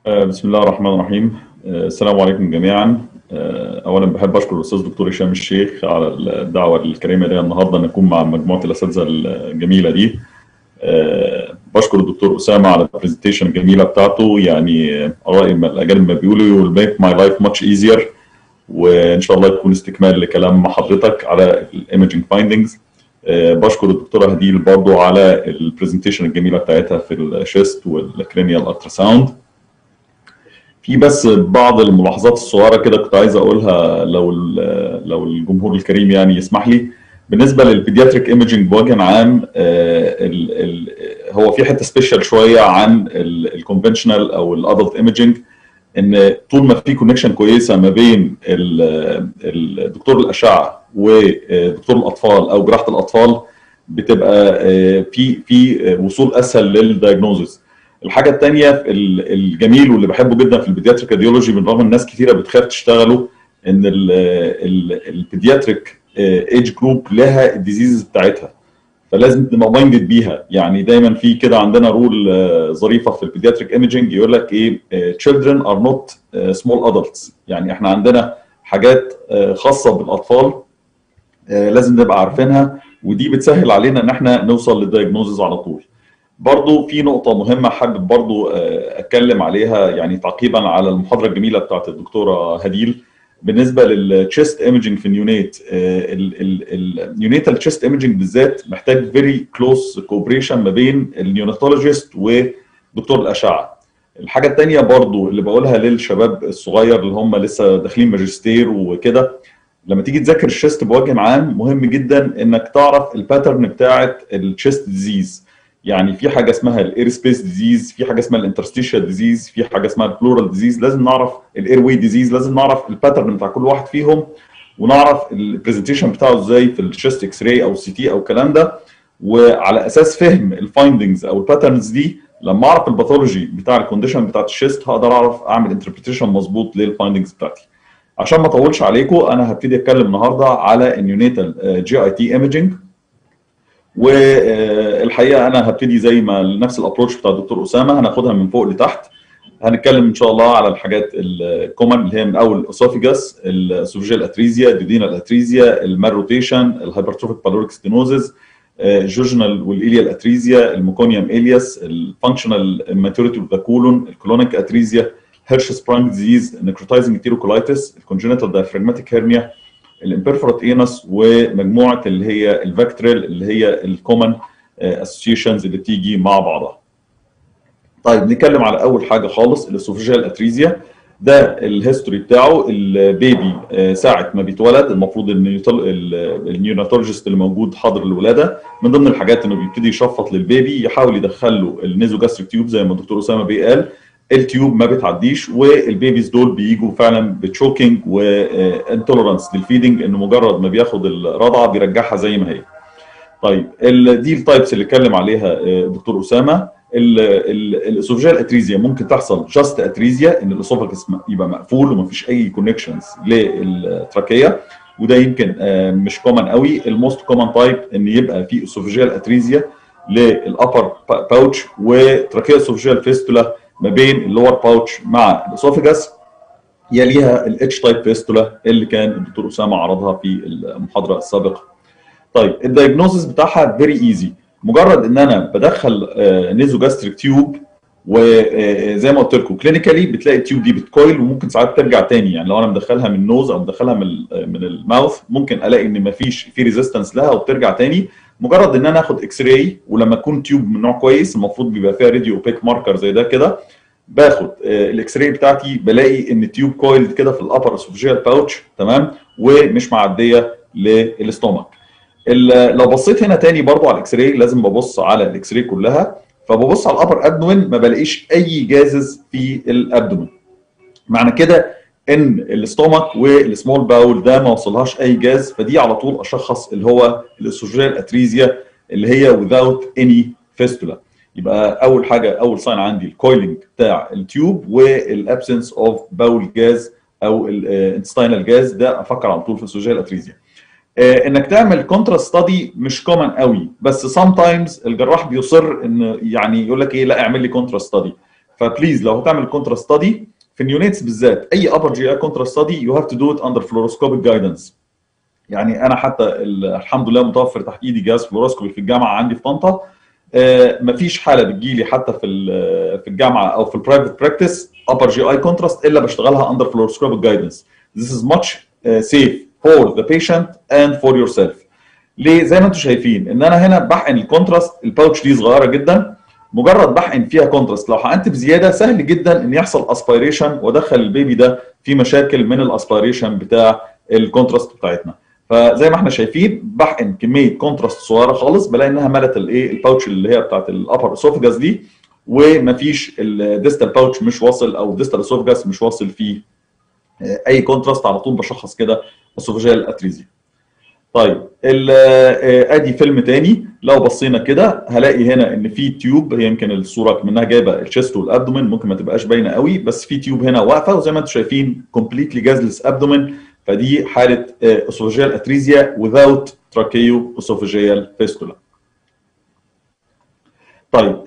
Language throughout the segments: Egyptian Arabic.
آه، بسم الله الرحمن الرحيم آه، السلام عليكم جميعا آه، اولا بحب اشكر الاستاذ دكتور هشام الشيخ على الدعوه الكريمه دي النهارده نكون مع مجموعه الاساتذه الجميله دي آه، بشكر الدكتور اسامه على البرزنتيشن الجميله بتاعته يعني آه، رايي ما الاجانب ما بيقولوا you will make my life much easier وان شاء الله يكون استكمال لكلام حضرتك على الايمجنج فايندنجز بشكر الدكتوره هديل برضو على البرزنتيشن الجميله بتاعتها في الشيست والكرينيال التراساوند في بس بعض الملاحظات الصغيره كده كنت عايز اقولها لو ال- لو الجمهور الكريم يعني يسمح لي بالنسبه للبيدياتريك ايمجنج بوجه عام آه، ال- ال- هو في حته سبيشال شويه عن الكونفشنال او الادلت ايمجنج ان طول ما في كونكشن كويسه ما بين ال- الدكتور الاشعه ودكتور الاطفال او جراحه الاطفال بتبقى آه، في في وصول اسهل للدايجنوزز الحاجه الثانيه الجميل واللي بحبه جدا في البيدياتريك راديولوجي من رغم الناس كثيره بتخاف تشتغله ان البيدياتريك ايج جروب لها الديزيزز بتاعتها فلازم تبقى مايندد بيها يعني دايما في كده عندنا رول ظريفه في البيدياتريك ايمجنج يقول لك ايه children are not small adults يعني احنا عندنا حاجات آه، خاصه بالاطفال آه، لازم نبقى عارفينها ودي بتسهل علينا ان احنا نوصل للدايجنوزز على طول برضو في نقطة مهمة حابب برضو آه، أتكلم عليها يعني تعقيبا على المحاضرة الجميلة بتاعت الدكتورة هديل بالنسبة للتشيست ايمجنج في النيونيت النيونيتال تشيست ايمجنج بالذات محتاج فيري كلوز كوبريشن ما بين النيوناتولوجيست ودكتور الأشعة الحاجة التانية برضو اللي بقولها للشباب الصغير اللي هم لسه داخلين ماجستير وكده لما تيجي تذاكر الشيست بوجه عام مهم جدا انك تعرف الباترن بتاعت الشيست ديزيز يعني في حاجه اسمها الاير سبيس ديزيز في حاجه اسمها الانترستيشال ديزيز في حاجه اسمها البلورال ديزيز لازم نعرف الاير واي ديزيز لازم نعرف الباترن بتاع كل واحد فيهم ونعرف البرزنتيشن بتاعه ازاي في الشيست اكس راي او السي تي او الكلام ده وعلى اساس فهم الفايندنجز او الباترنز دي لما اعرف الباثولوجي بتاع الكونديشن بتاعت الشيست هقدر اعرف اعمل انتربريتيشن مظبوط للفايندنجز بتاعتي عشان ما اطولش عليكم انا هبتدي اتكلم النهارده على النيونيتال جي اي تي ايمجنج والحقيقه انا هبتدي زي ما نفس الابروتش بتاع الدكتور اسامه هناخدها من فوق لتحت هنتكلم ان شاء الله على الحاجات الكومن اللي هي من اول الاسوفيجاس السوفيجيال اتريزيا الديودينال اتريزيا المال روتيشن الهايبرتروفيك بالوريك ستينوزز الجوجنال والإليال اتريزيا الميكونيوم الياس الفانكشنال ماتوريتي اوف ذا كولون الكولونيك اتريزيا هيرش سبرانج ديزيز نيكروتايزنج تيروكولايتس الكونجنتال دايفراجماتيك هيرنيا الامبرفورات اينس ومجموعه اللي هي الفاكتريل اللي هي الكومن اسوسيشنز اللي بتيجي مع بعضها. طيب نتكلم على اول حاجه خالص الاسوفيجيال اتريزيا ده الهيستوري بتاعه البيبي آه، ساعه ما بيتولد المفروض ان النيوناتولوجيست اللي موجود حاضر الولاده من ضمن الحاجات انه بيبتدي يشفط للبيبي يحاول يدخل له النيزوجاستريك تيوب زي ما الدكتور اسامه بيه قال التيوب ما بتعديش والبيبيز دول بيجوا فعلا بتشوكينج وانتولرانس للفيدنج انه مجرد ما بياخد الرضعه بيرجعها زي ما هي. طيب ال- دي التايبس اللي اتكلم عليها آه، الدكتور اسامه الاسوفجيال اتريزيا ممكن تحصل جاست اتريزيا ان الاسوفاجس يبقى مقفول ومفيش اي كونكشنز للتراكيه وده يمكن آه، مش كومن قوي الموست كومن تايب ان يبقى في اسوفجيال اتريزيا للابر باوتش وتراكيه اسوفجيال فيستولا ما بين اللور باوتش مع الاسوفجس يليها الاتش تايب فيستولا اللي كان الدكتور اسامه عرضها في المحاضره السابقه. طيب الدايجنوزس بتاعها فيري ايزي مجرد ان انا بدخل نيزو جاستريك تيوب وزي ما قلت لكم كلينيكالي بتلاقي التيوب دي بتكويل وممكن ساعات ترجع تاني يعني لو انا مدخلها من النوز او مدخلها من ال من الماوث ممكن الاقي ان مفيش في ريزيستنس لها وبترجع تاني مجرد ان انا اخد اكس راي ولما تكون تيوب من نوع كويس المفروض بيبقى فيها راديو اوبيك ماركر زي ده كده باخد الاكس راي بتاعتي بلاقي ان التيوب كويلد كده في الابر اسوفجيال باوتش تمام ومش معديه للاستومك ال- لو بصيت هنا تاني برضو على الاكس راي لازم ببص على الاكس راي كلها فببص على الابر ابدومين ما بلاقيش اي جازز في الابدومين معنى كده ان الاستومك والسمول باول ده ما وصلهاش اي جاز فدي على طول اشخص اللي هو الاسوجيال اتريزيا اللي هي without any fistula يبقى اول حاجه اول ساين عندي الكويلنج بتاع التيوب والابسنس اوف باول جاز او الانتستينال جاز ده افكر على طول في الاسوجيال اتريزيا آه، انك تعمل كونترا ستادي مش كومن قوي بس سام تايمز الجراح بيصر ان يعني يقول لك ايه لا اعمل لي كونترا ستادي فبليز لو هتعمل كونتراست ستادي في النيونيتس بالذات اي ابر جي اي كونتراست ستادي يو هاف تو دو ات اندر فلوروسكوبيك جايدنس يعني انا حتى الحمد لله متوفر تحت ايدي جهاز فلوروسكوبي في الجامعه عندي في طنطا آه مفيش حاله بتجيلي حتى في في الجامعه او في البرايفت براكتس upper GI contrast الا بشتغلها under fluoroscopic guidance. This is much uh, safe for the patient and for yourself. ليه؟ زي ما انتم شايفين ان انا هنا بحقن الكونتراست الباوتش دي صغيره جدا مجرد بحقن فيها كونتراست لو حقنت بزياده سهل جدا ان يحصل اسبيريشن وادخل البيبي ده في مشاكل من الاسبيريشن بتاع الكونتراست بتاعتنا. فزي ما احنا شايفين بحقن كميه كونتراست صغيره خالص بلاقي انها ملت الايه الباوتش اللي هي بتاعت الابر اسوفجاس دي ومفيش الديستال باوتش مش واصل او الديستال اسوفجاس مش واصل فيه اي كونتراست على طول بشخص كده اسوفجيال اتريزيا. طيب ادي فيلم تاني لو بصينا كده هلاقي هنا ان في تيوب هي يمكن الصوره منها جايبه الشيست والابدومين ممكن ما تبقاش باينه قوي بس في تيوب هنا واقفه وزي ما انتم شايفين كومبليتلي جازلس ابدومين فدي حاله اسوفجيال اتريزيا without تراكيو اسوفجيال فيستولا. طيب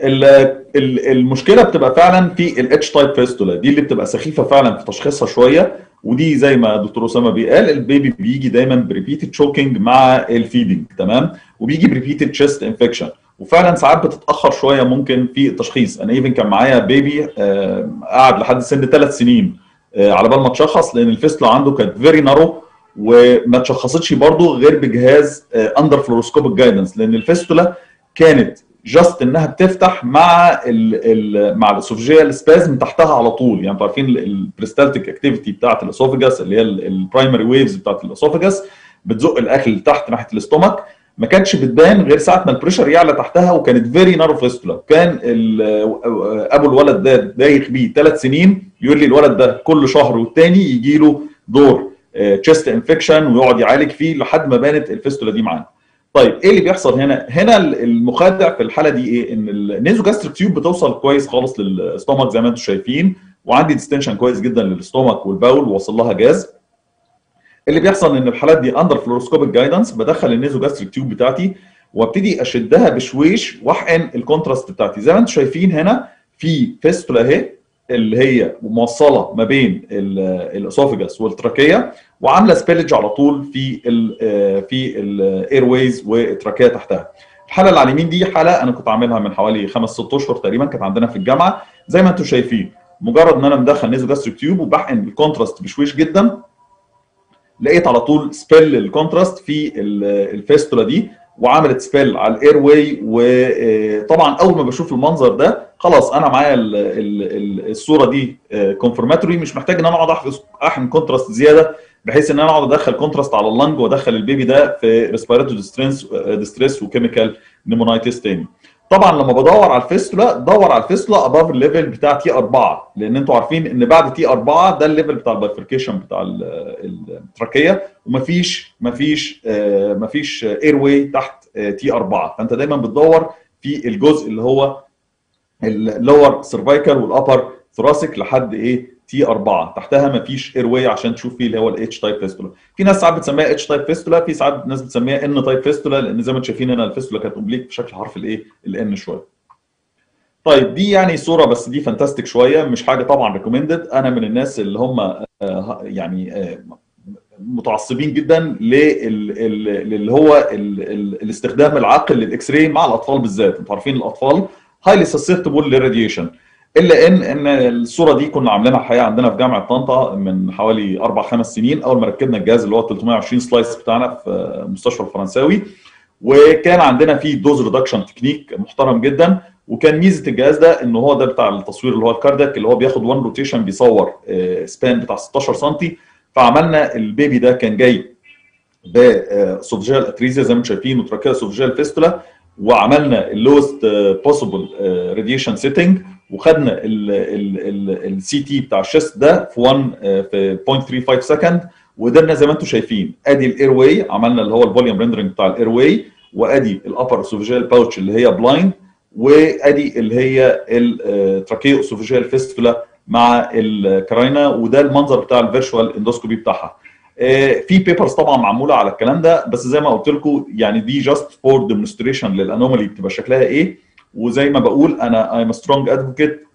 المشكله بتبقى فعلا في الاتش تايب فيستولا دي اللي بتبقى سخيفه فعلا في تشخيصها شويه ودي زي ما دكتور اسامه بيقال البيبي بيجي دايما بريبيتد شوكينج مع الفيدنج تمام وبيجي بريبيتد تشيست انفكشن وفعلا ساعات بتتاخر شويه ممكن في التشخيص انا ايفن كان معايا بيبي آه قعد لحد سن ثلاث سنين آه على بال ما تشخص لان الفيستولا عنده كانت فيري نارو وما تشخصتش برضه غير بجهاز اندر فلوروسكوبيك جايدنس لان الفيستولا كانت جاست انها بتفتح مع ال ال مع الاسوفجيال سبازم تحتها على طول يعني انتوا عارفين البريستالتيك اكتيفيتي بتاعت الاسوفجاس اللي هي البرايمري ويفز بتاعت الاسوفجاس بتزق الاكل لتحت ناحيه الاستومك ما كانتش بتبان غير ساعه ما البريشر يعلى تحتها وكانت فيري نارو فيستولا كان ابو الولد ده دايخ بيه ثلاث سنين يقول لي الولد ده كل شهر والتاني يجي له دور تشيست انفكشن ويقعد يعالج فيه لحد ما بانت الفيستولا دي معانا طيب ايه اللي بيحصل هنا؟ هنا المخادع في الحاله دي ايه؟ ان النيزو جاستريك تيوب بتوصل كويس خالص للاستومك زي ما انتم شايفين وعندي ديستنشن كويس جدا للاستومك والباول ووصل لها جاز. اللي بيحصل ان الحالات دي اندر فلوروسكوبيك جايدنس بدخل النيزو جاستريك تيوب بتاعتي وابتدي اشدها بشويش واحقن الكونتراست بتاعتي زي ما انتم شايفين هنا في فيستولا اهي اللي هي موصله ما بين الاسوفجاس والتراكيه وعامله سبيلج على طول في ال في الاير ويز والتراكيه تحتها. الحاله اللي على اليمين دي حاله انا كنت عاملها من حوالي خمس ست اشهر تقريبا كانت عندنا في الجامعه زي ما انتم شايفين مجرد ان انا مدخل نيزو جاستريك تيوب وبحقن الكونتراست بشويش جدا لقيت على طول سبيل الكونتراست في الفيستولا دي وعملت سبيل على الاير واي وطبعا اول ما بشوف المنظر ده خلاص انا معايا الصوره دي كونفرماتوري مش محتاج ان انا اقعد احقن كونتراست زياده بحيث ان انا اقعد ادخل كونتراست على اللنج وادخل البيبي ده في ريسبيراتوري ديستريس ديستريس وكيميكال نيمونايتس تاني طبعا لما بدور على الفيستولا دور على الفيستولا اباف الليفل بتاع تي 4 لان انتوا عارفين ان بعد تي 4 ده الليفل بتاع البايفركيشن بتاع التراكيه ومفيش مفيش مفيش اير واي تحت تي 4 فانت دايما بتدور في الجزء اللي هو اللور سيرفايكال والابر ثوراسيك لحد ايه تي 4 تحتها ما فيش اير واي عشان تشوف فيه اللي هو الاتش تايب فيستولا في ناس ساعات بتسميها اتش تايب فيستولا في ساعات ناس بتسميها ان تايب فيستولا لان زي ما انتم شايفين هنا الفيستولا كانت اوبليك بشكل حرف الايه الان شويه طيب دي يعني صوره بس دي فانتاستيك شويه مش حاجه طبعا ريكومندد انا من الناس اللي هم يعني متعصبين جدا للي هو الاستخدام العاقل للاكس راي مع الاطفال بالذات انتوا عارفين الاطفال هايلي سسبتبل للراديشن الا ان ان الصوره دي كنا عاملينها الحقيقه عندنا في جامعه طنطا من حوالي اربع خمس سنين اول ما ركبنا الجهاز اللي هو 320 سلايس بتاعنا في المستشفى الفرنساوي وكان عندنا فيه دوز ريدكشن تكنيك محترم جدا وكان ميزه الجهاز ده ان هو ده بتاع التصوير اللي هو الكاردياك اللي هو بياخد 1 روتيشن بيصور سبان بتاع 16 سم فعملنا البيبي ده كان جاي بسوفجيال اتريزيا زي ما انتم شايفين وتراكيا سوفجيال فيستولا وعملنا اللوست بوسيبل راديشن سيتنج وخدنا السي تي بتاع الشيست ده في 1 في 0.35 سكند وقدرنا زي ما انتم شايفين ادي الاير واي عملنا اللي هو الفوليوم ريندرنج بتاع الاير واي وادي الابر اسوفيجيال باوتش اللي هي بلايند وادي اللي هي التراكيو اسوفيجيال فيستولا مع الكراينا وده المنظر بتاع الفيرشوال اندوسكوبي بتاعها في بيبرز طبعا معموله على الكلام ده بس زي ما قلت لكم يعني دي جاست فور ديمونستريشن للانومالي بتبقى شكلها ايه وزي ما بقول انا ايم سترونج ادفوكيت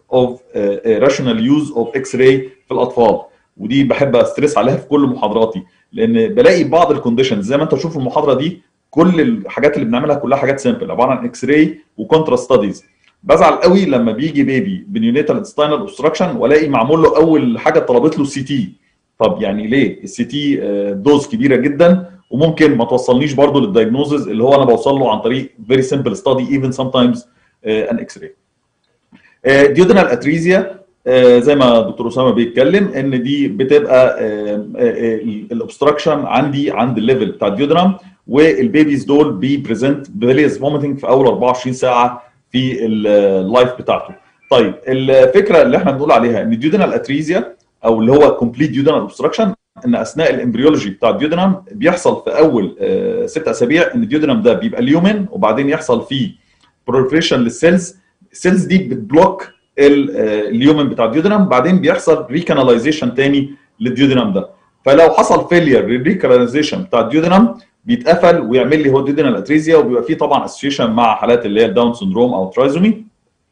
اوف راشونال يوز اوف اكس راي في الاطفال ودي بحب استرس عليها في كل محاضراتي لان بلاقي بعض الكونديشنز زي ما انت تشوف المحاضره دي كل الحاجات اللي بنعملها كلها حاجات سيمبل عباره عن اكس راي وكونترا ستاديز بزعل قوي لما بيجي بيبي بنيونيتال انستاينال اوبستراكشن والاقي معمول له اول حاجه طلبت له سي تي طب يعني ليه السي تي دوز كبيره جدا وممكن ما توصلنيش برضو للدايجنوزز اللي هو انا بوصل له عن طريق فيري سمبل ستادي ايفن سام تايمز ان اكس راي ديودنال اتريزيا زي ما دكتور اسامه بيتكلم ان دي بتبقى الاوبستراكشن عندي عند الليفل بتاع الديودرام والبيبيز دول بيبريزنت بليز فوميتنج في اول 24 ساعه في اللايف بتاعته. طيب الفكره اللي احنا بنقول عليها ان الديودنال اتريزيا او اللي هو كومبليت ديودنال اوبستراكشن ان اثناء الامبريولوجي بتاع الديودنام بيحصل في اول ست اسابيع ان الديودنام ده بيبقى اليومن وبعدين يحصل فيه بروليفريشن للسيلز السيلز دي بتبلوك اليومن بتاع الديودنام بعدين بيحصل ريكاناليزيشن تاني للديودنام ده فلو حصل فيلير للريكاناليزيشن بتاع الديودنام بيتقفل ويعمل لي هو ديودنال اتريزيا وبيبقى فيه طبعا اسوشيشن مع حالات اللي هي الداون سندروم او ترايزومي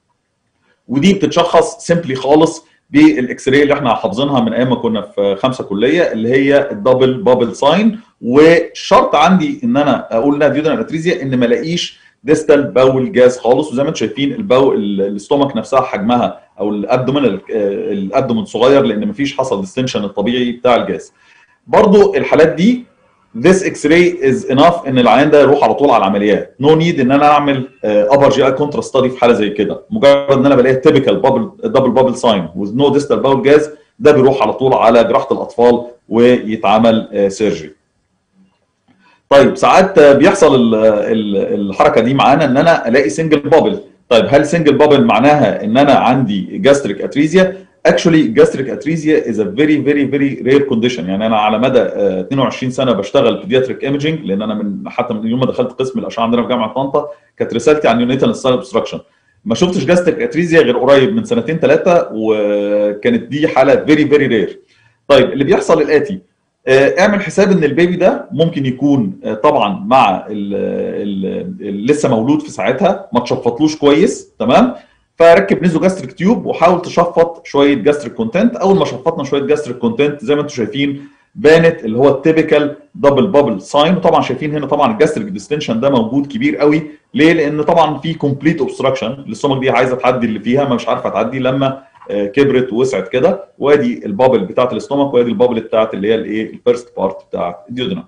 ودي بتتشخص سيمبلي خالص بالاكس راي اللي احنا حافظينها من ايام ما كنا في خمسه كليه اللي هي الدبل بابل ساين وشرط عندي ان انا اقول انها ديودنال اتريزيا ان ما الاقيش ديستال باول جاز خالص وزي ما انتم شايفين الباو الاستومك نفسها حجمها او الابدومن الابدومن صغير لان ما فيش حصل ديستنشن الطبيعي بتاع الجاز برضو الحالات دي this x-ray is enough ان العيان ده يروح على طول على العمليات نو no نيد ان انا اعمل ابر جي اي كونترا ستادي في حاله زي كده مجرد ان انا بلاقي تيبيكال بابل دبل بابل ساين with no distal bowel gas ده بيروح على طول على جراحه الاطفال ويتعمل سيرجري طيب ساعات بيحصل ال ال الحركه دي معانا ان انا الاقي سنجل بابل طيب هل سنجل بابل معناها ان انا عندي جاستريك اتريزيا اكشولي جاستريك اتريزيا از ا فيري فيري فيري رير كونديشن يعني انا على مدى 22 سنه بشتغل بيدياتريك ايمجنج لان انا من حتى من يوم ما دخلت قسم الاشعه عندنا في جامعه طنطا كانت رسالتي عن يونيتال ستايل اوبستراكشن ما شفتش جاستريك اتريزيا غير قريب من سنتين ثلاثه وكانت دي حاله فيري فيري رير طيب اللي بيحصل الاتي اعمل حساب ان البيبي ده ممكن يكون طبعا مع اللي لسه مولود في ساعتها ما تشفطلوش كويس تمام فركب نيزو جاستريك تيوب وحاول تشفط شويه جاستريك كونتنت اول ما شفطنا شويه جاستريك كونتنت زي ما انتم شايفين بانت اللي هو التيبيكال دبل بابل ساين وطبعا شايفين هنا طبعا الجاستريك ديستنشن ده موجود كبير قوي ليه؟ لان طبعا في كومبليت اوبستراكشن الاستومك دي عايزه تعدي اللي فيها ما مش عارفه تعدي لما كبرت ووسعت كده وادي البابل بتاعت الاستومك وادي البابل بتاعت اللي هي الايه الفيرست بارت بتاعت الديودنم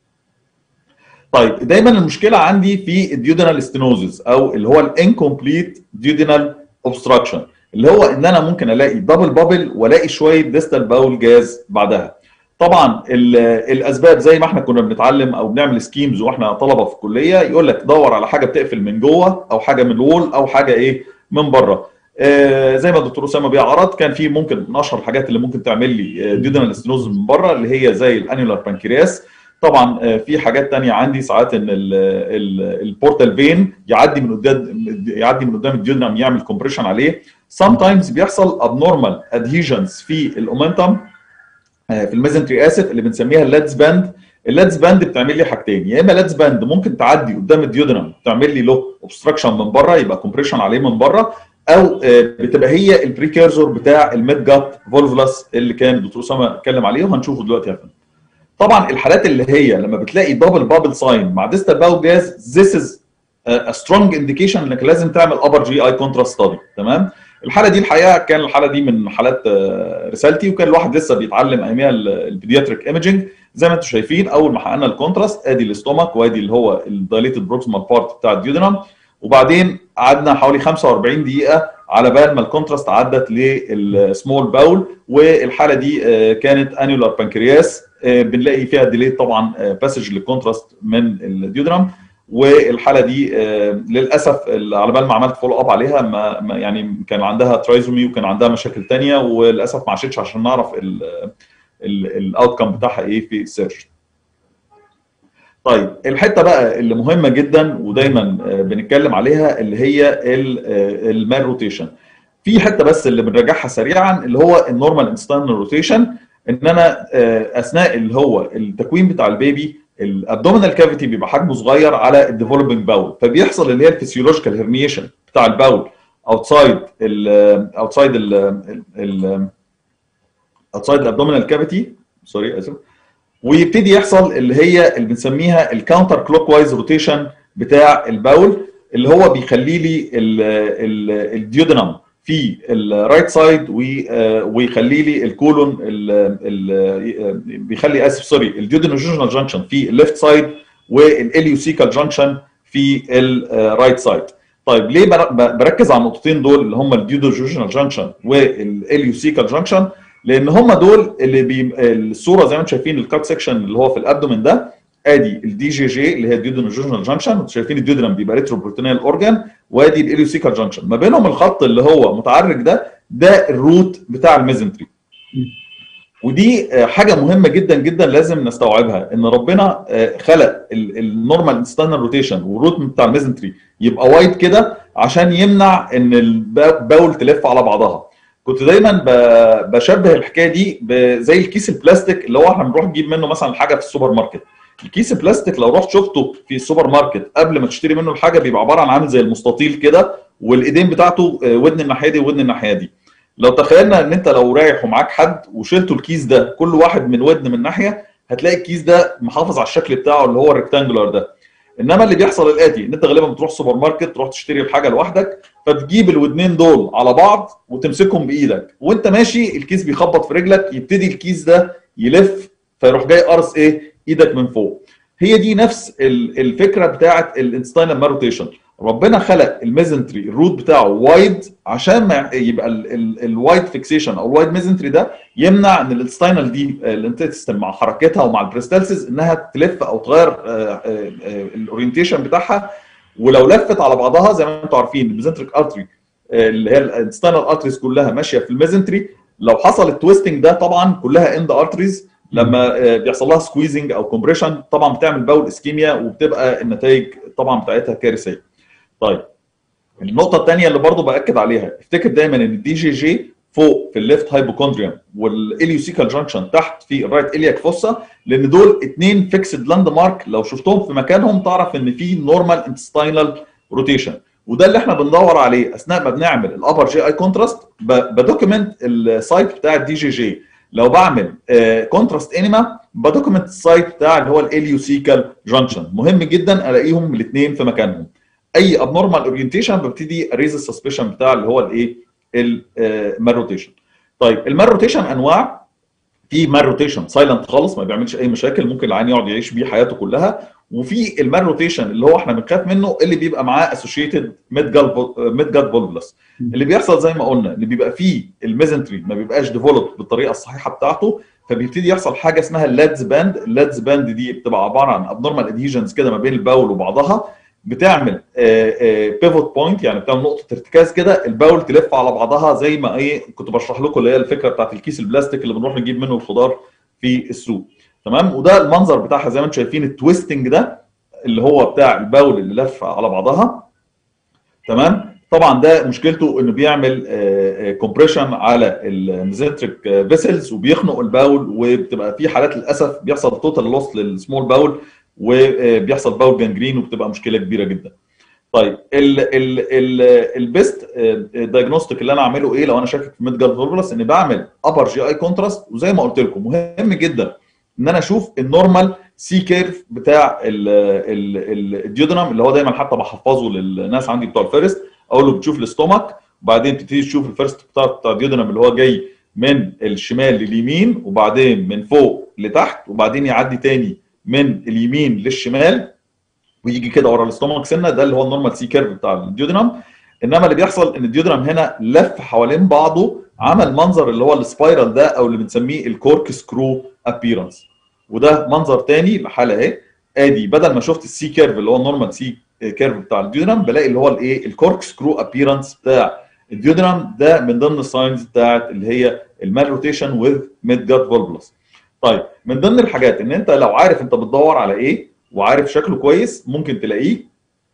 طيب دايما المشكله عندي في الديودنال ستينوزز او اللي هو الانكمبليت ديودنال اوبستراكشن اللي هو ان انا ممكن الاقي دبل بابل والاقي شويه ديستال باول جاز بعدها طبعا الاسباب زي ما احنا كنا بنتعلم او بنعمل سكيمز واحنا طلبه في الكليه يقول لك دور على حاجه بتقفل من جوه او حاجه من الوول او حاجه ايه من بره آه زي ما الدكتور اسامه بيعرض كان في ممكن من اشهر الحاجات اللي ممكن تعمل لي ديودنال ستينوز من بره اللي هي زي الانيولار بانكرياس طبعا آه في حاجات تانية عندي ساعات ان البورتال فين يعدي من قدام يعدي من قدام الديودنم يعمل كومبريشن عليه sometimes بيحصل abnormal adhesions في الاومنتم آه في الميزنتري اسيد اللي بنسميها الليدز باند الليدز باند بتعمل لي حاجتين يا اما ليدز باند ممكن تعدي قدام الديودنم تعمل لي له اوبستراكشن من بره يبقى كومبريشن عليه من بره او بتبقى هي البريكيرزور بتاع الميد جات فولفلاس اللي كان الدكتور اسامه اتكلم عليه وهنشوفه دلوقتي يا فندم. طبعا الحالات اللي هي لما بتلاقي دبل بابل ساين مع ديستال باول جاز ذيس از ا سترونج انديكيشن انك لازم تعمل ابر جي اي كونتراست ستادي تمام الحاله دي الحقيقه كان الحاله دي من حالات رسالتي وكان الواحد لسه بيتعلم اياميها البيدياتريك ايمجنج زي ما انتم شايفين اول ما حققنا الكونتراست ادي الاستومك وادي اللي هو الدايليتد بروكسيمال بارت بتاع الديودنم وبعدين قعدنا حوالي 45 دقيقه على بال ما الكونتراست عدت للسمول باول والحاله دي كانت انيولار بانكرياس بنلاقي فيها ديلي طبعا باسج للكونتراست من الديودرام والحاله دي للاسف على بال ما عملت فولو اب عليها ما يعني كان عندها ترايزومي وكان عندها مشاكل ثانيه وللاسف ما عاشتش عشان نعرف الاوت كم بتاعها ايه في السيرش طيب الحته بقى اللي مهمه جدا ودايما بنتكلم عليها اللي هي المال روتيشن في حته بس اللي بنراجعها سريعا اللي هو النورمال انستانل روتيشن ان انا اثناء اللي هو التكوين بتاع البيبي الابدومينال كافيتي بيبقى حجمه صغير على الديفلوبينج باول فبيحصل اللي هي الفسيولوجيكال هيرنيشن بتاع الباول اوتسايد ال اوتسايد ال اوتسايد الابدومينال كافيتي سوري اسف ويبتدي يحصل اللي هي اللي بنسميها الكاونتر كلوك وايز روتيشن بتاع الباول اللي هو بيخلي لي الديودنم في الرايت سايد ويخلي لي الكولون بيخلي اسف سوري الديودينوجينال جانكشن في الليفت سايد والاليوسيكال جانكشن في الرايت سايد طيب ليه بركز على النقطتين دول اللي هم الديودينوجينال جانكشن والاليوسيكال جانكشن لان هم دول اللي بي الصوره زي ما انتم شايفين الكات سكشن اللي هو في الابدومين ده ادي الدي جي جي اللي هي الديودينوجينال جانكشن انتم شايفين الديودرم بيبقى ريتروبروتينال اورجان وادي الاليوسيكال جانكشن ما بينهم الخط اللي هو متعرج ده ده الروت بتاع الميزنتري ودي حاجه مهمه جدا جدا لازم نستوعبها ان ربنا خلق النورمال انستانال روتيشن والروت بتاع الميزنتري يبقى وايد كده عشان يمنع ان الباول تلف على بعضها كنت دايما بشبه الحكايه دي زي الكيس البلاستيك اللي هو احنا بنروح نجيب منه مثلا حاجه في السوبر ماركت الكيس البلاستيك لو رحت شفته في السوبر ماركت قبل ما تشتري منه الحاجه بيبقى عباره عن عامل زي المستطيل كده والايدين بتاعته ودن الناحيه دي ودن الناحيه دي لو تخيلنا ان انت لو رايح ومعاك حد وشلتوا الكيس ده كل واحد من ودن من ناحيه هتلاقي الكيس ده محافظ على الشكل بتاعه اللي هو الريكتانجولار ده انما اللي بيحصل الاتي ان انت غالبا بتروح سوبر ماركت تروح تشتري الحاجه لوحدك فتجيب الودنين دول على بعض وتمسكهم بايدك وانت ماشي الكيس بيخبط في رجلك يبتدي الكيس ده يلف فيروح جاي قرص ايه ايدك من فوق هي دي نفس الفكره بتاعه الانستاينال ماروتيشن ربنا خلق الميزنتري الروت بتاعه وايد عشان ما يبقى الوايد فيكسيشن او الوايد ميزنتري ده يمنع ان الانستاينال دي الانتستين مع حركتها ومع البريستالسيس انها تلف او تغير الاورينتيشن بتاعها ولو لفت على بعضها زي ما انتم عارفين الميزنتريك ارتري اللي هي الانستاينال ارتريز كلها ماشيه في الميزنتري لو حصل التويستنج ده طبعا كلها اند ارتريز لما بيحصل لها سكويزنج او كومبريشن طبعا بتعمل باول اسكيميا وبتبقى النتائج طبعا بتاعتها كارثيه. طيب النقطه الثانيه اللي برضو باكد عليها افتكر دايما ان الدي جي جي فوق في الليفت هايبوكوندريوم والاليوسيكال جانكشن تحت في الرايت الياك فوسا لان دول اثنين فيكسد لاند مارك لو شفتهم في مكانهم تعرف ان في نورمال انتستاينال روتيشن وده اللي احنا بندور عليه اثناء ما بنعمل الابر جي اي كونتراست بدوكيمنت السايت بتاع الدي جي جي لو بعمل كونتراست انيما بدوكيمنت السايت بتاع اللي هو الاليوسيكال جانكشن مهم جدا الاقيهم الاثنين في مكانهم اي ابنورمال اورينتيشن ببتدي اريز السسبشن بتاع اللي هو الايه المال روتيشن طيب المال روتيشن انواع في مال روتيشن سايلنت خالص ما بيعملش اي مشاكل ممكن العين يقعد يعيش بيه حياته كلها وفي المال روتيشن اللي هو احنا بنخاف منه اللي بيبقى معاه اسوشيتد ميد جال ميد جال فولفلس اللي بيحصل زي ما قلنا اللي بيبقى فيه الميزنتري ما بيبقاش ديفلوب بالطريقه الصحيحه بتاعته فبيبتدي يحصل حاجه اسمها اللادز باند اللادز باند دي بتبقى عباره عن ابنورمال ادهيجنز كده ما بين الباول وبعضها بتعمل بيفوت بوينت يعني بتعمل نقطه ارتكاز كده الباول تلف على بعضها زي ما ايه كنت بشرح لكم اللي هي الفكره بتاعت الكيس البلاستيك اللي بنروح نجيب منه الخضار في السوق تمام وده المنظر بتاعها زي ما انتم شايفين التويستنج ده اللي هو بتاع الباول اللي لف على بعضها تمام طبعا ده مشكلته انه بيعمل كومبريشن على الميزنتريك فيسلز وبيخنق الباول وبتبقى في حالات للاسف بيحصل توتال لوس للسمول باول وبيحصل باول جانجرين وبتبقى مشكله كبيره جدا. طيب ال ال ال البيست دايجنوستيك اللي انا اعمله ايه لو انا شاكك في ميد جال فولفلس اني بعمل ابر جي اي كونتراست وزي ما قلت لكم مهم جدا ان انا اشوف النورمال سي كيرف بتاع الديودنم اللي هو دايما حتى بحفظه للناس عندي بتوع الفيرست اقول له بتشوف الاستومك وبعدين تبتدي تشوف الفيرست بتاع بتاع الديودنم اللي هو جاي من الشمال لليمين وبعدين من فوق لتحت وبعدين يعدي تاني من اليمين للشمال ويجي كده ورا الاستومك سنه ده اللي هو النورمال سي كيرف بتاع الديودنم انما اللي بيحصل ان الديودنم هنا لف حوالين بعضه عمل منظر اللي هو السبايرال ده او اللي بنسميه الكورك سكرو ابييرنس وده منظر تاني لحاله اهي ادي بدل ما شفت السي كيرف اللي هو النورمال سي كيرف بتاع الديودنم بلاقي اللي هو الايه الكورك سكرو ابييرنس بتاع الديودنم ده من ضمن الساينز بتاعت اللي هي المال روتيشن وذ ميد جات فولبلس طيب من ضمن الحاجات ان انت لو عارف انت بتدور على ايه وعارف شكله كويس ممكن تلاقيه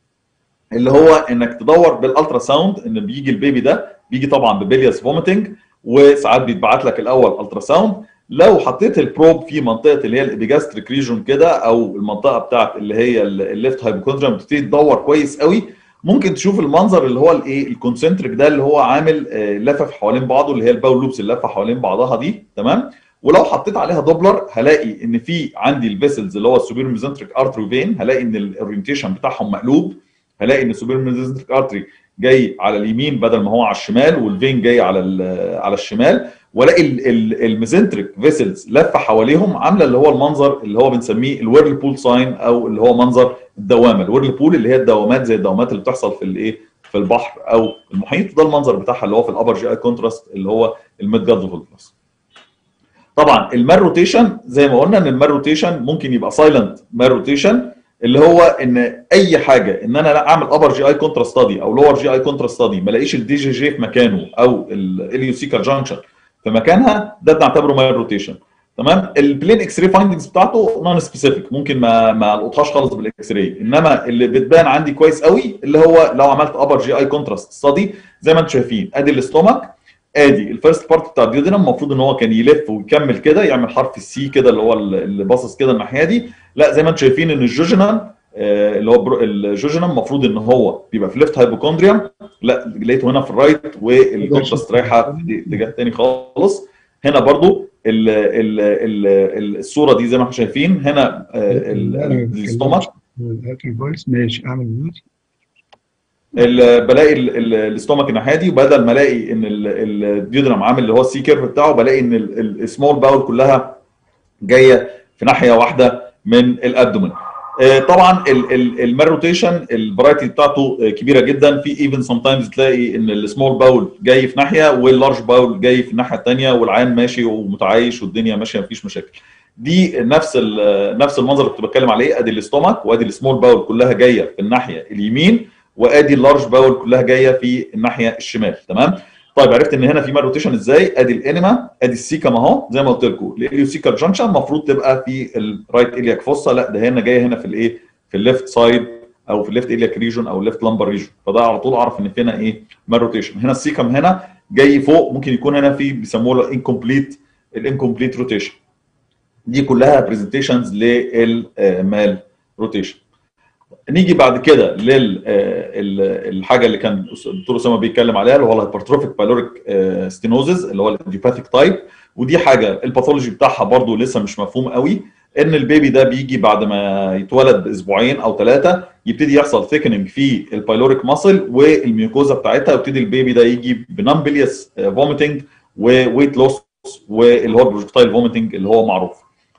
اللي هو انك تدور بالالترا ساوند ان بيجي البيبي ده بيجي طبعا ببيلياس فوميتنج وساعات بيتبعت لك الاول الترا ساوند لو حطيت البروب في منطقه اللي هي الابيجاستريك ريجون كده او المنطقه بتاعت اللي هي الليفت هايبوكوندريم بتبتدي تدور كويس قوي ممكن تشوف المنظر اللي هو الايه الكونسنتريك ده اللي هو عامل آه، لفف حوالين بعضه اللي هي الباول لوبس اللي لفه حوالين بعضها دي تمام ولو حطيت عليها دوبلر هلاقي ان في عندي الفيسلز اللي هو السوبر ميزنتريك ارتري فين هلاقي ان الاورينتيشن بتاعهم مقلوب هلاقي ان السوبر ميزنتريك ارتري جاي على اليمين بدل ما هو على الشمال والفين جاي على على الشمال والاقي الميزنتريك فيسلز لفه حواليهم عامله اللي هو المنظر اللي هو بنسميه الويرل بول ساين او اللي هو منظر الدوامه الويرل بول اللي هي الدوامات زي الدوامات اللي بتحصل في الايه في البحر او المحيط ده المنظر بتاعها اللي هو في الابر جي اي كونتراست اللي هو الميد جاد فولفلس طبعا المال روتيشن زي ما قلنا ان المال روتيشن ممكن يبقى سايلنت مال روتيشن اللي هو ان اي حاجه ان انا اعمل ابر جي اي كونترا ستادي او لور جي اي كونترا ستادي ما الاقيش الدي جي جي في مكانه او الاليوسيكال جانكشن في مكانها ده بنعتبره مايل روتيشن تمام البلين اكس راي فايندنجز بتاعته نون سبيسيفيك ممكن ما ما القطهاش خالص بالاكس راي انما اللي بتبان عندي كويس قوي اللي هو لو عملت ابر جي اي كونتراست ستادي زي ما انتم شايفين ادي الاستومك ادي الفيرست بارت بتاع الديودينم المفروض ان هو كان يلف ويكمل كده يعمل حرف السي كده اللي هو اللي باصص كده الناحيه دي لا زي ما انتم شايفين ان الجوجنال اللي هو الجوجنم المفروض ان هو بيبقى في ليفت هايبوكوندريوم لا لقيته هنا في الرايت والكونتراست رايحه في اتجاه تاني خالص هنا برضو ال ال ال الصوره دي زي ما احنا شايفين هنا الاستومك ماشي اعمل بلاقي الاستومك الناحيه دي وبدل ما الاقي ان الديودرام عامل اللي هو السي كيرف بتاعه بلاقي ان السمول باول كلها جايه في ناحيه واحده من الابدومن طبعا المال روتيشن الفرايتي بتاعته كبيره جدا في ايفن سم تايمز تلاقي ان السمول باول جاي في ناحيه واللارج باول جاي في الناحيه الثانيه والعين ماشي ومتعايش والدنيا ماشيه مفيش مشاكل دي نفس نفس المنظر اللي كنت بتكلم عليه ادي الاستومك وادي السمول باول كلها جايه في الناحيه اليمين وادي اللارج باول كلها جايه في الناحيه الشمال تمام طيب عرفت ان هنا في مال روتيشن ازاي ادي الانيما ادي السيكم اهو زي ما قلت لكم الاليوسيكال جانكشن المفروض تبقى في الرايت الياك فوسا لا ده هنا جايه هنا في الايه في الليفت سايد او في الليفت الياك ريجون او الليفت لامبر ريجون فده على طول اعرف ان في هنا ايه مال روتيشن هنا السيكم هنا جاي فوق ممكن يكون هنا في بيسموه انكمبليت الانكمبليت روتيشن دي كلها برزنتيشنز للمال روتيشن نيجي بعد كده للحاجه اللي كان الدكتور اسامه بيتكلم عليها اللي هو الهايبرتروفيك بايلوريك ستينوزز اللي هو الايديوباثيك تايب ودي حاجه الباثولوجي بتاعها برضو لسه مش مفهوم قوي ان البيبي ده بيجي بعد ما يتولد باسبوعين او ثلاثه يبتدي يحصل ثيكننج في البايلوريك ماسل والميوكوزا بتاعتها ويبتدي البيبي ده يجي بنامبليوس فوميتنج وويت لوس واللي هو البروجكتايل فوميتنج اللي هو معروف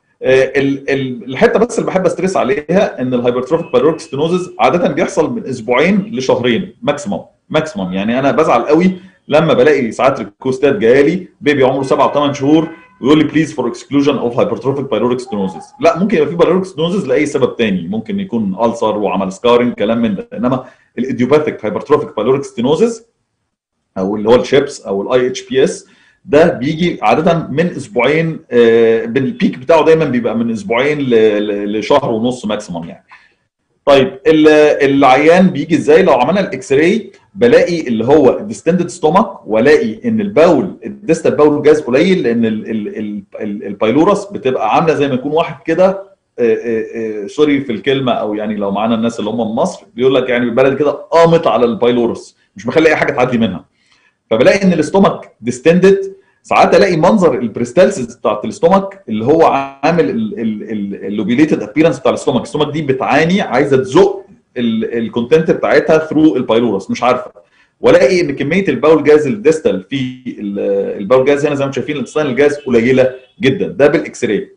الحته بس اللي بحب استريس عليها ان الهايبرتروفيك بايلوريك ستينوزز عاده بيحصل من اسبوعين لشهرين ماكسيموم ماكسيموم يعني انا بزعل قوي لما بلاقي ساعات ريكوستات جايه لي بيبي عمره سبعة او ثمان شهور ويقول لي بليز فور اكسكلوجن اوف هايبرتروفيك بايلوريك ستينوزز لا ممكن يبقى في بايلوريك ستينوزز لاي سبب تاني ممكن يكون السر وعمل سكارنج كلام من ده انما الايديوباثيك هايبرتروفيك بايلوريك ستينوزز او اللي هو الشيبس او الاي اتش بي اس ده بيجي عاده من اسبوعين بالبيك بتاعه دايما بيبقى من اسبوعين لشهر ونص ماكسيموم يعني طيب العيان بيجي ازاي لو عملنا الاكس راي بلاقي اللي هو الديستندد ستومك والاقي ان الباول الديستال باول جاز قليل لان البايلورس بتبقى عامله زي ما يكون واحد كده سوري في الكلمه او يعني لو معانا الناس اللي هم من مصر بيقول لك يعني بالبلد كده قامت على البايلورس مش مخلي اي حاجه تعدي منها فبلاقي ان الاستومك ديستندد ساعات الاقي منظر البريستالسيس بتاعت الاستومك اللي هو عامل اللوبيليتد ابيرنس بتاع الاستومك الاستومك دي بتعاني عايزه تزق الكونتنت بتاعتها ثرو البايلورس مش عارفه والاقي ان كميه الباول جاز الديستال في الباول جاز هنا زي ما انتم شايفين الانسان الجاز قليله جدا ده بالاكس راي